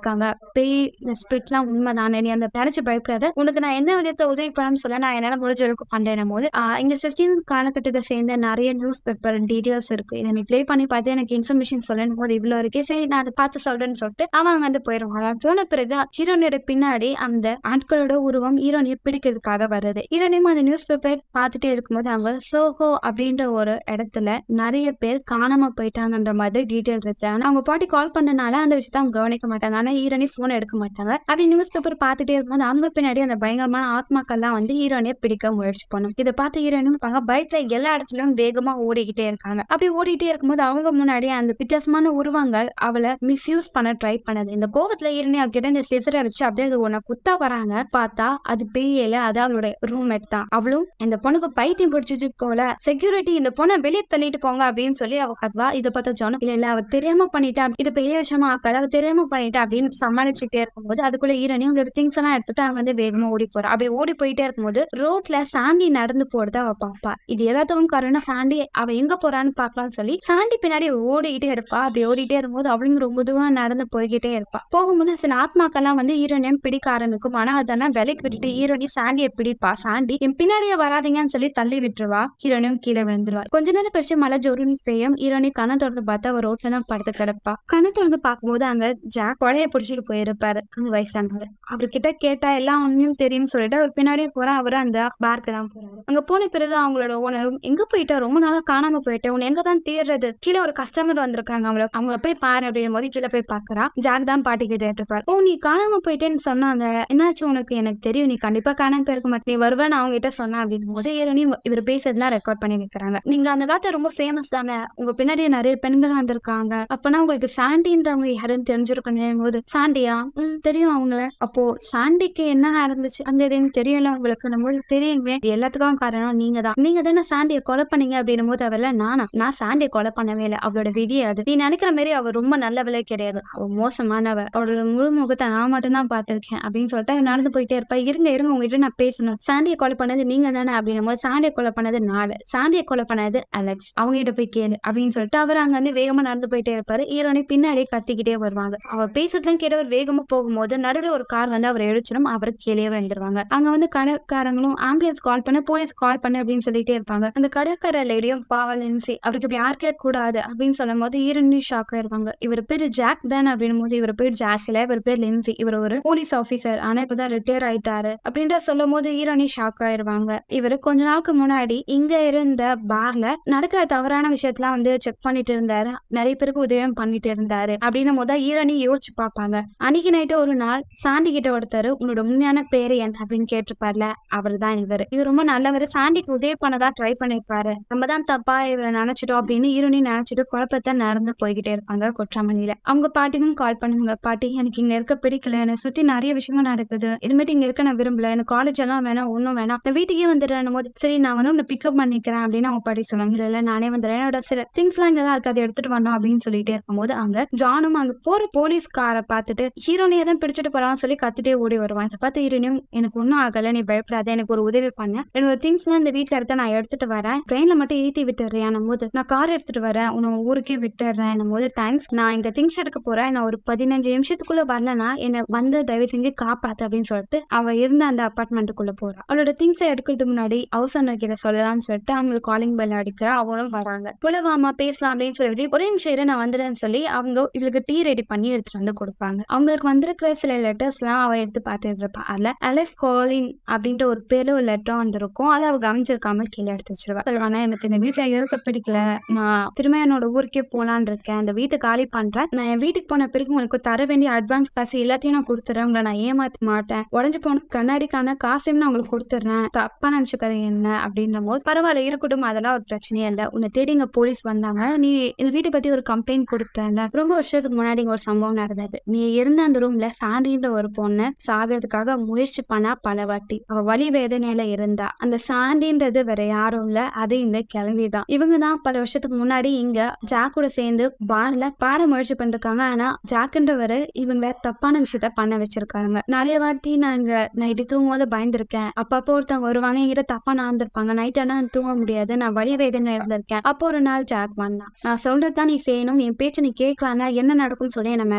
இருக்காங்க பேய் ஸ்பிரிட்லாம் உண்மைதானே நீ அந்த நினைச்சு பயப்படாத உனக்கு நான் எந்த விதத்தை உதவி பண்ணணும்னு சொல்ல நான் என்னால முடிஞ்ச அளவுக்கு பண்றேன் போது ஆஹ் இங்க சிக்ஸ்டீன் காலகட்டத்தை சேர்ந்த நிறைய நியூஸ் பேப்பர் டீடைல்ஸ் இருக்கு இதை நீ ப்ளே பண்ணி பார்த்து எனக்கு இன்ஃபர்மேஷன் சொல்லணும் போது இவ்வளவு இருக்கே சரி நான் அதை பார்த்து சொல்றேன்னு சொல்லிட்டு அவன் அங்க வந்து போயிடுவான் அவன் போன பிறகு ஹீரோனோட பின்னாடி அந்த ஆட்களோட உருவம் ஹீரோனியை பிடிக்கிறதுக்காக வருது ஹீரோனியும் அந்த நியூஸ் பேப்பர் பார்த்துட்டே இருக்கும்போது அவங்க சோஹோ அப்படின்ற ஒரு இடத்துல நிறைய பேர் காணாம போயிட்டாங்கன்ற மாதிரி டீட்டெயில் இருக்கு ஆனா அவங்க பாட்டி கால் பண்ணனால அந்த விஷயத்த அவங்க கவனிக்க மாட்டாங்க ஆனா ஹீரோனி போன் எடுக்க மாட்டாங்க அப்படி நியூஸ் பேப்பர் பார்த்துட்டே இருக்கும்போது அவங்க பின்னாடி அந்த பயங்கரமான ஆத்மாக்கள்லாம் வந்து ஹீரோனியை பிடிக்க முயற்சி பண்ணும் இதை பார்த்து ஹீரோயினும் இருப்பாங்க பயத்துல எல்லா இடத்துலயும் வேகமா ஓடிக்கிட்டே இருக்காங்க அப்படி ஓடிக்கிட்டே இருக்கும்போது அவங்க முன்னாடி அந்த வித்தியாசமான உருவங்கள் அவளை மிஸ்யூஸ் பண்ண ட்ரை பண்ணது இந்த கோவத்துல ஹீரோனி அவகிட்ட இந்த சிசரை வச்சு அப்படியே அது உன்னை குத்தா வராங்க பார்த்தா அது பெய்யல அது அவளோட ரூம்மேட் தான் அவளும் இந்த பொண்ணுக்கு பைத்தியம் பிடிச்சிச்சு போல செக்யூரிட்டி இந்த பொண்ணை வெளியே தள்ளிட்டு போங்க அப்படின்னு சொல்லி அவ கத்வா இதை பார்த்தா ஜானும் இல்ல இல்ல அவ தெரியாம பண்ணிட்டா இது பெரிய விஷயமா ஆக்காது அவ தெரியாம பண்ணிட்டா அப்படின்னு சமாளிச்சுட்டே இருக்கும்போது அதுக்குள்ள ஈரணி அவங்களோட திங்ஸ் எல்லாம் எடுத்துட்டு அவங்க வந்து வேகமா ஓடி போறா அப்படி ஓடி போயிட்டே இருக்கும்போது ரோட்ல சாண்டி நடந்து போறத அவ பாப்பா இது எல்லாத்துக்கும் காரணம் சாண்டி அவ எங்க போறான்னு பார்க்கலாம்னு சொல்லி சாண்டி பின்னாடி ஓடிக்கிட்டே இருப்பா அப்படி ஓடிட்டே இருக்கும்போது அவளும் ரொம்ப தூரம் நடந்து போய்கிட்டே இருப்பா போகும்போது சில ஆத்மாக்கெல்லாம் வந்து ஈரணியம் பிடிக்க ஆரம்பிக்கும் ஆனா அதெல்லாம் விலைக்கு விட்டுட்டு ஈரணி சாண்டியை பிடிப்பா சாண்டி என் பின்னாடியே வராதீங்கன்னு சொல்லி தள்ளி விட்டுருவா ஹீரோனியும் கீழே விழுந்துருவா கொஞ்ச நேரம் கழிச்சு மழை ஜோருன்னு பெய்யும் ஹீரோனி கண்ணை திறந்து பார்த்தா அவர் ரோட்ல தான் படுத்து கிடப்பா கண்ணை திறந்து பார்க்கும்போது அங்க ஜாக் கொடையை பிடிச்சிட்டு போயிருப்பாரு அந்த வயசானவர் அவர்கிட்ட கேட்டா எல்லாம் ஒன்னும் தெரியும்னு சொல்லிட்டு அவர் பின்னாடியே போறா அவர் அந்த பார்க்கு தான் போறாரு அங்க போன பிறகு அவங்களோட ஓனரும் எங்க போயிட்டா ரொம்ப நாளா காணாம போயிட்டேன் உன்னை எங்க தான் தேடுறது கீழே ஒரு கஸ்டமர் வந்திருக்காங்க அவங்கள அவங்கள போய் பாரு அப்படின் போது கீழே போய் பாக்குறா ஜாக் தான் பாட்டி கிட்ட இருப்பாரு ஓ நீ காணாம போயிட்டேன்னு சொன்னாங்க என்னாச்சு உனக்கு எனக்கு தெரியும் நீ கண்டிப்பா காணாம போயிருக்க மாட்டே நீ வருவேன் அவங்க கிட்ட சொன்னேன் அப்படின்னு போது ஏறி இவர் பேசுறதுலாம் ரெக்கார்ட் பண்ணி வைக்கிறாங்க நீங்க அந்த காலத்துல ரொம்ப ஃபேமஸ் தானே உங்க பின்னாடி நிறைய பெண்கள் வந்திருக்காங்க அப்பனா உங்களுக்கு சாண்டின்றவங்க யாருன்னு தெரிஞ்சிருக்கணும் போது சாண்டியா ம் தெரியும் அவங்கள அப்போ சாண்டிக்கு என்ன நடந்துச்சு அந்த இதுன்னு தெரியல உங்களுக்கு நம்மளுக்கு தெரியுமே இது எல்லாத்துக்கும் காரணம் நீங்க தான் நீங்க தானே சாண்டியை கொலை பண்ணீங்க அப்படின்னும் போது அவள நானா நான் சாண்டியை கொலை பண்ணவே இல்லை அவளோட விதியே அது நீ நினைக்கிற மாதிரி அவ ரொம்ப நல்லவளே கிடையாது அவ மோசமானவ அவளோட முழு முகத்தை நான் மட்டும் தான் பார்த்திருக்கேன் அப்படின்னு சொல்லிட்டு அவ நடந்து போயிட்டே இருப்பா இருங்க இருங்க உங்ககிட்ட நான் பேசணும் சாண்டியை கொலை பண்ணது நீங்க தானே அப்படின்னும் போது சாண்டியை கொலை பண்ணது நாலு சாண்டியை கொலை பண்ணது அலெக்ஸ் அவங்க கிட்ட போய் கேளு அப்படின்னு சொல்லிட்டு அவர் அங்க வந்து வேகமா நடந்து போயிட்டே இருப்பாரு ஈரோனி பின்னாடியே கத்திக்கிட்டே வருவாங்க அவ பேசுறதுலாம் கேட்டவர் வேகமா போகும்போது நடுவில் ஒரு கார் வந்து அவர் எழுச்சிடும் அவர் கீழே விழுந்துருவாங்க அங்க வந்து கடைக்காரங்களும் ஆம்புலன்ஸ் கால் பண்ண போலீஸ் கால் பண்ணு அப்படின்னு சொல்லிட்டே இருப்பாங்க அந்த கடைக்கார லேடியும் பாவல் என்சி அவருக்கு இப்படி யாருக்கே கூடாது அப்படின்னு சொல்லும் போது ஈரனி ஷாக் ஆயிருவாங்க இவர் பேரு ஜாக் தான் அப்படின்னும் போது இவர் பேர் ஜாக் இல்ல இவர் பேர் லின்சி இவர் ஒரு போலீஸ் ஆபீசர் ஆனா இப்பதான் ரிட்டையர் ஆயிட்டாரு அப்படின்ற சொல்லும் போது ஈரணி ஷாக் ஆயிருவாங்க இவர் கொஞ்ச நாளுக்கு முன்னாடி இங்க இருந்த பார்ல நடக்கிற தவறான விஷயத்தெல்லாம் வந்து செக் பண்ணிட்டு இருந்தாரு நிறைய பேருக்கு உதவியும் பண்ணிட்டு இருந்தாரு அப்படின்னும் போது ஈரணி யோசிச்சு பார்ப்பாங்க அன்னைக்கு நைட்டு ஒரு நாள் சாண்டி கிட்ட ஒருத்தர் உன்னோட உண்மையான பேரு என்ன அப்படின்னு கேட்டிருப்பார்ல அவர் தான் இவர் இவர் ரொம்ப நல்லவர் சாண்டிக்கு உதவி பண்ணதா ட்ரை பண்ணிருப்பாரு நம்ம தான் தப்பா இவரை நினைச்சிட்டோம் அப்படின்னு ஈரணி நினைச்சிட்டு குழப்பத்தை நடந்து போய்கிட்டே இருப்பாங்க கொற்றாமணியில அவங்க பாட்டிக்கும் கால் பண்ணுங்க பாட்டி எனக்கு இங்க இருக்க பிடிக்கல என்னை சுத்தி நிறைய விஷயங்கள் நடக்குது இனிமேட்டு இங்க இருக்க நான் விரும்பல எனக்கு காலேஜ் எல்லாம் வேணாம் ஒன்றும் வேணாம் நான் வீட்டுக்கே வந்துடுறேன் போது சரி நான் வந்து உன்னை பிக்கப் பண்ணிக்கிறேன் அப்படின்னு அவங்க பாட்டி சொல்லுவாங்க இல்ல இல்ல நானே வந்துடுறேன் என்னோட சில திங்ஸ் எல்லாம் இங்கதான் இருக்கு அதை எடுத்துட்டு வரணும் அப்படின்னு சொல்லிட்டே இருக்கும்போது அங்க ஜானும் அங்க போற போலீஸ்காரை பார்த்துட்டு ஹீரோனையே தான் பிடிச்சிட்டு போறான்னு சொல்லி கத்திட்டே ஓடி வருவான் இதை பார்த்து ஹீரோனியும் எனக்கு ஒன்றும் ஆகல நீ பயப்படாத எனக்கு ஒரு உதவி பண்ண என்னோட திங்ஸ் எல்லாம் இந்த வீட்டுல இருக்க நான் எடுத்துட்டு வரேன் ட்ரெயின்ல மட்டும் ஏத்தி விட்டுறேன் போது நான் கார் எடுத்துட்டு வரேன் உன்னை ஊருக்கே விட்டுறேன் போது தேங்க்ஸ் நான் இங்க திங்ஸ் எடுக்க போறேன் நான் ஒரு பதினஞ்சு நிமிஷத்துக்குள்ள வரலனா என்னை வந்து தயவு செஞ்சு காப்பாத்து அப்படின்னு சொல்லிட்டு அவ இருந்த அந்த அபார்ட்மெண்ட்டுக்குள்ள போறா அவளோட திங்ஸை எடுக்கிறதுக்கு முன்னாடி ஹவுஸ் ஓனர் கிட்ட சொல்லலாம்னு சொல்லிட்டு அவங்க காலிங் பெல் அடிக்கிறா அவங்களும் வராங்க புலவாமா பேசலாம் அப்படின்னு சொல்லிட்டு ஒரே நிமிஷம் இரு, நான் வந்துடுறேன்னு சொல்லி அவங்க இவளுக்கு டீ ரெடி பண்ணி எடுத்துட்டு வந்து கொடுப்பாங்க அவங்களுக்கு வந்திருக்கிற சில லெட்டர்ஸ்லாம் அவ எடுத்து பார்த்துட்டு இருப்பா அதுல அலெக்ஸ் காலிங் அப்படின்ற ஒரு பேரு ஒரு லெட்டரும் வந்திருக்கும் அதை அவ கவனிச்சிருக்காம கீழே எடுத்து வச்சிருவா சொல்லுவானா எனக்கு இந்த வீட்டுல இருக்க பிடிக்கல நான் திரும்ப என்னோட ஊருக்கே போலான்னு இருக்கேன் அந்த வீட்டை காலி பண்றேன் நான் என் வீட்டுக்கு போன பிறகு உங்களுக்கு தர வேண்டிய அட்வான்ஸ் காசு எல்லாத்தையும் நான் கொடுத்துறேன் உங்களை நான் ஏமாத்த மாட்டேன் உடஞ்சு போன கண்ணாடிக்கான காசையும் நான் உங்களுக்கு கொடுத்துட்றேன் தப்பா நினைச்சுக்காதீங்க என்ன அப்படின்ற போது பரவாயில்ல இருக்கட்டும் அதெல்லாம் ஒரு பிரச்சனையே இல்லை உன்னை தேடி இங்க போலீஸ் வந்தாங்க நீ இந்த வீட்டை பத்தி ஒரு கம்ப்ளைண்ட் கொடுத்தல ரொம்ப வருஷத்துக்கு முன்னாடி இங்க ஒரு சம்பவம் நடந்தது நீ இருந்த அந்த ரூம்ல சாண்டின்ற ஒரு பொண்ணு சாகிறதுக்காக முயற்சி பண்ணா பல வாட்டி அவ வலி வேதனையில இருந்தா அந்த சாண்டின்றது வேற யாரும் இல்ல அது இந்த கிளவி தான் இவங்க தான் பல வருஷத்துக்கு முன்னாடி இங்க ஜாக் கூட சேர்ந்து பார்ல பாட முயற்சி பண்ணிருக்காங்க ஆனா ஜாக்குன்றவரு இவங்கள தப்பான விஷயத்த பண்ண வச்சிருக்காங்க நிறைய வாட்டி நான் இங்க நைட்டு தூங்கும் போது பயந்துருக்கேன் அப்பப்போ ஒருத்தவங்க வருவாங்க என்கிட்ட தப்பா நடந்திருப்பாங்க நைட் ஆனா தூங்க முடியாது நான் வலி வேதனை இருந்திருக்கேன் அப்போ ஒரு நாள் ஜாக் வந்தான் நான் சொல்றதுதான் நீ செய்யணும் என் பேச்சு நீ கேட்கலாம்னா என்ன நடக்கும்னு சொல்லி என்ன மிரட்டலாம் அவன்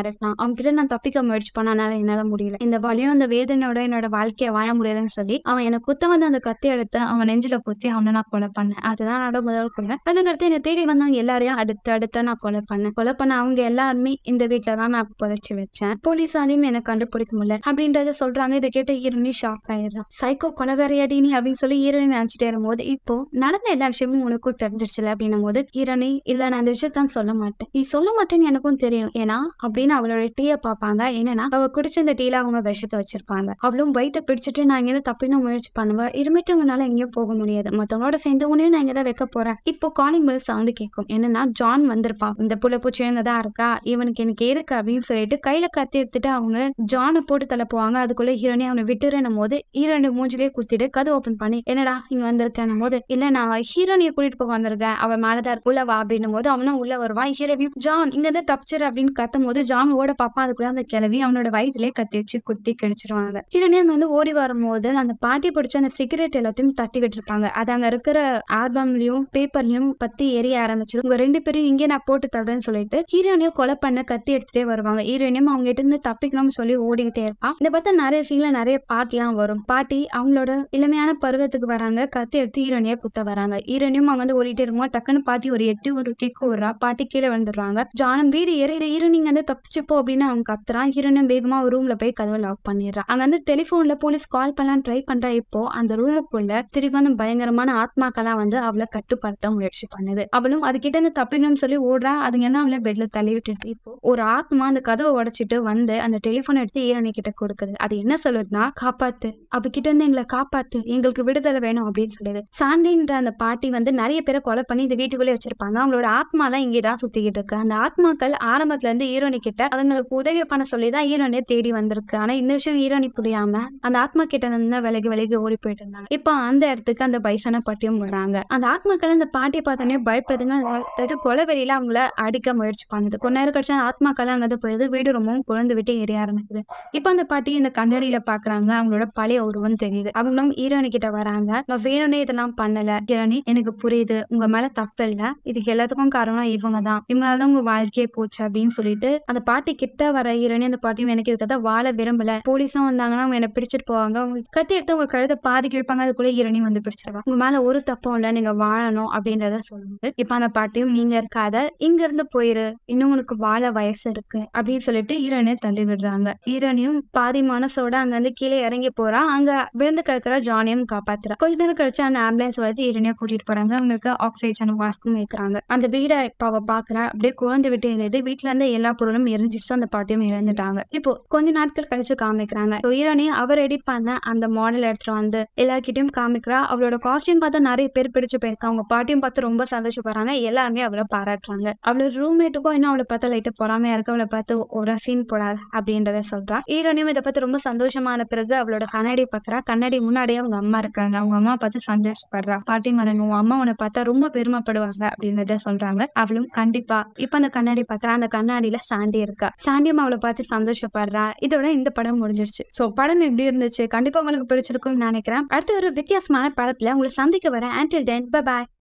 அவங்க கிட்ட நான் தப்பிக்க முயற்சி பண்ணனால என்னால முடியல இந்த வலியும் அந்த வேதனையோட என்னோட வாழ்க்கையை வாழ முடியாதுன்னு சொல்லி அவன் எனக்கு குத்த வந்து அந்த கத்தி எடுத்து அவன் நெஞ்சில குத்தி அவனை நான் கொலை பண்ணேன் அதுதான் என்னோட முதல் கொலை அதுக்கடுத்து என்னை தேடி வந்தவங்க எல்லாரையும் அடுத்து அடுத்து நான் கொலை பண்ணேன் கொலை பண்ண அவங்க எல்லாருமே இந்த வீட்டுல தான் நான் புதைச்சி வச்சேன் போலீஸாலையும் எனக்கு கண்டுபிடிக்க முடியல அப்படின்றத சொல்றாங்க இதை கேட்ட ஹீரோனி ஷாக் ஆயிடுறான் சைக்கோ கொலகாரியாடி நீ அப்படின்னு சொல்லி ஹீரோனி நினைச்சிட்டே இருக்கும்போது இப்போ நடந்த எல்லா விஷயமும் உனக்கும் தெரிஞ்சிருச்சுல அப்படின்னும் போது ஹீரோனி இல்ல நான் அந்த விஷயத்தான் சொல்ல மாட்டேன் நீ சொல்ல மாட்டேன்னு எனக்கும் தெரியும் ஏன்னா அப்படின்னு அவளோட டீயை பார்ப்பாங்க என்னன்னா அவ குடிச்ச அந்த டீல அவங்க விஷத்தை வச்சிருப்பாங்க அவளும் வயித்தை பிடிச்சிட்டு நான் இங்கே தப்பின முயற்சி பண்ணுவேன் இருமிட்டு உங்களால எங்கேயும் போக முடியாது மத்தவங்களோட சேர்ந்து உடனே நான் இங்கே தான் வைக்க போறேன் இப்போ காலிங் பெல் சவுண்டு கேட்கும் என்னன்னா ஜான் வந்திருப்பா இந்த புள்ள பூச்சி இங்க தான் இருக்கா இவனுக்கு எனக்கு இருக்கு அப்படின்னு சொல்லிட்டு கையில கத்தி எடுத்துட்டு அவங்க ஜானை போட்டு தள்ளப்புவாங்க அதுக்குள்ள ஹீரோனி அவனை விட்டுறனும் போது ஹீரோனி மூஞ்சிலே குத்திட்டு கதை ஓபன் பண்ணி என்னடா இங்க வந்திருக்கேன் போது இல்ல நான் ஹீரோனியை கூட்டிட்டு போக வந்திருக்கேன் அவன் மேலதான் உள்ள வா அப்படின்னும் போது அவனும் உள்ள வருவான் ஹீரோனியும் ஜான் இங்க இருந்து தப்பிச்சிரு அப்படின்னு கத்தும் போது ஜான் ஓட பாப்பான் அதுக்குள்ள அந்த கிளவி அவனோட வயிற்றுலே கத்தி வச்சு குத்தி கிழிச்சிருவாங்க ஹீரோனி அங்க வந்து ஓடி வரும்போது அந்த பாட்டி பிடிச்ச அந்த சிகரெட் எல்லாத்தையும் தட்டி விட்டுருப்பாங்க அது அங்க இருக்கிற ஆல்பம்லயும் பேப்பர்லயும் பத்தி எரிய ஆரம்பிச்சிடும் உங்க ரெண்டு பேரும் இங்கே நான் போட்டு தர்றேன்னு சொல்லிட்டு ஹீரோனியும் கொலை பண்ண கத்தி எடுத்துட்டே வருவாங்க ஹீரோனியும் அவங்க கிட்ட இருந்து தப்பிக்கணும்னு சொல்லி ஓடிக்கிட்டே இருப்பான் இந்த படத்துல நிறைய சீன்ல நிறைய பாட்டிலாம் வரும் பாட்டி அவங்களோட இளமையான பருவத்துக்கு வராங்க கத்தி எடுத்து ஹீரோனியை குத்த வராங்க ஹீரோனியும் அவங்க வந்து ஓடிட்டே இருக்கும்போது டக்குன்னு பாட்டி ஒரு எட்டு ஒரு கிக்கு விடுறா பாட்டி கீழே விழுந்துடுறாங்க ஜானம் வீடு ஏறி ஹீரோனிங்க வந்து தப்பிச்சுப்போ அப்படின்னு அவங்க கத்துறான் ஹீரோனியும் வேகமா ஒரு ரூம்ல போய் கதவை லாக் பண்ணிடுறான் அங்க வந்து டெலிஃபோன்ல போலீஸ் கால் பண்ணலாம் ட்ரை பண்றா இப்போ அந்த ரூமுக்குள்ள திருப்பி வந்து பயங்கரமான ஆத்மாக்கெல்லாம் வந்து அவளை கட்டுப்படுத்த முயற்சி பண்ணுது அவளும் அது கிட்ட இருந்து தப்பிக்கணும்னு சொல்லி ஓடுறா அதுங்க என்ன அவளை பெட்ல தள்ளி விட்டுட்டு இப்போ ஒரு ஆத்மா அந்த கதவை உடைச்சிட்டு வந்து அந்த டெலிஃபோன் எடுத்து ஈரணி கிட்ட கொடுக்குது அது என்ன சொல்லுதுன்னா காப்பாத்து அவகிட்ட இருந்து எங்களை காப்பாத்து எங்களுக்கு விடுதலை வேணும் அப்படின்னு சொல்லுது சாண்டின்ற அந்த பாட்டி வந்து நிறைய பேரை கொலை பண்ணி இந்த வீட்டுக்குள்ளே வச்சிருப்பாங்க அவங்களோட ஆத்மாலாம் இங்கே தான் சுத்திக்கிட்டு இருக்கு அந்த ஆத்மாக்கள் ஆரம்பத்துல இருந்து ஈரோனி கிட்ட அதுங்களுக்கு உதவி பண்ண சொல்லி தான் ஈரோனியை தேடி வந்திருக்கு ஆனா இந்த விஷயம் ஈரோனி புரியாம அந்த ஆத்மா கிட்ட இருந்து விலகி விலகி ஓடி போயிட்டு இருந்தாங்க இப்போ அந்த இடத்துக்கு அந்த பைசன பாட்டியும் வராங்க அந்த ஆத்மாக்கள் அந்த பாட்டியை பார்த்தோன்னே பயப்படுதுங்க அதாவது கொலவெறியில அவங்கள அடிக்க முயற்சி பண்ணுது கொஞ்ச நேரம் கழிச்சு அந்த ஆத்மாக்கள் அங்கே போயிடுது வீடு ரொம்பவும் குழந்து விட்டு எரிய ஆரம்பிக்குது இப்போ அந்த பாட்டி இந்த கண்ணாடியில பாக்குறாங்க அவங்களோட பழைய உருவம் தெரியுது அவங்களும் ஈரானி கிட்ட வராங்க நான் வேணும்னே இதெல்லாம் பண்ணல ஈரானி எனக்கு புரியுது உங்க மேல தப்பு இல்ல இதுக்கு எல்லாத்துக்கும் காரணம் இவங்க தான் இவங்களால தான் உங்க வாழ்க்கையே போச்சு அப்படின்னு சொல்லிட்டு அந்த பாட்டி கிட்ட வர ஈரானி அந்த பாட்டியும் எனக்கு இருக்கிறத வாழ விரும்பல போலீஸும் வந்தாங்கன்னா அவங்க என்ன பிடிச்சிட்டு போவாங்க அவங்க கத்தி எடுத்து உங்க கழுத்தை பாதி கிழப்பாங்க அதுக்குள்ள ஈரணி வந்து பிடிச்சிருவாங்க உங்க மேல ஒரு தப்பும் இல்ல நீங்க வாழணும் அப்படின்றத சொல்லுது இப்ப அந்த பாட்டியும் நீங்க இருக்காத இங்க இருந்து போயிரு இன்னும் உனக்கு வாழ வயசு இருக்கு அப்படின்னு சொல்லிட்டு ஈரணியை தள்ளி விடுறாங்க ஈரணியும் பாதி மனசோட அங்க இருந்து கீழே இறங்கி போறா அங்க விழுந்து கிடக்குற ஜானியும் காப்பாத்துறா கொஞ்ச நேரம் கழிச்சு அந்த ஆம்புலன்ஸ் வந்து ஈரணியை கூட்டிட்டு போறாங்க அவங்களுக்கு ஆக்சிஜன் மாஸ்க்கும் வைக்கிறாங்க அந்த வீடை இப்ப அவ பாக்குறா அப்படியே குழந்தை விட்டு எரியுது வீட்டுல இருந்து எல்லா பொருளும் எரிஞ்சிடுச்சு அந்த பாட்டியும் இறந்துட்டாங்க இப்போ கொஞ்ச நாட்கள் கழிச்சு காமிக்கிறாங்க So, ஈரணி அவர் ரெடி பண்ண அந்த மாடல் எடுத்துட்டு வந்து எல்லார்கிட்டயும் காமிக்கிறா அவளோட காஸ்டியூம் பார்த்தா நிறைய பேர் பிடிச்சு போயிருக்கா அவங்க பாட்டியும் பார்த்து ரொம்ப சந்தோஷப்படுறாங்க எல்லாருமே அவளை பாராட்டுறாங்க அவளோட ரூம்மேட்டுக்கும் இன்னும் அவளை பார்த்து லைட்டா பொறாமையா இருக்கு அவளை பார்த்து ஒரு சீன் போடாது அப்படின்றத சொல்றா ஈரணியும் இதை பார்த்து ரொம்ப சந்தோஷமான பிறகு அவளோட கண்ணாடி பார்க்கறா கண்ணாடி முன்னாடியே அவங்க அம்மா இருக்காங்க அவங்க அம்மா பார்த்து சந்தோஷப்படுறா பாட்டி மரங்க உன் அம்மா உன்னை பார்த்தா ரொம்ப பெருமைப்படுவாங்க அப்படின்றத சொல்றாங்க அவளும் கண்டிப்பா இப்ப அந்த கண்ணாடி பார்க்கறா அந்த கண்ணாடியில சாண்டி இருக்கா சாண்டியும் அவளை பார்த்து சந்தோஷப்படுறா இதோட இந்த படம் முடிஞ்சிருச்சு சோ படம் எப்படி இருந்துச்சு கண்டிப்பா உங்களுக்கு பிடிச்சிருக்கும்னு நினைக்கிறேன் அடுத்த ஒரு வித்தியாசமான படத்துல உங்களை சந்திக்க வரேன் ஆன்டில் டென் பை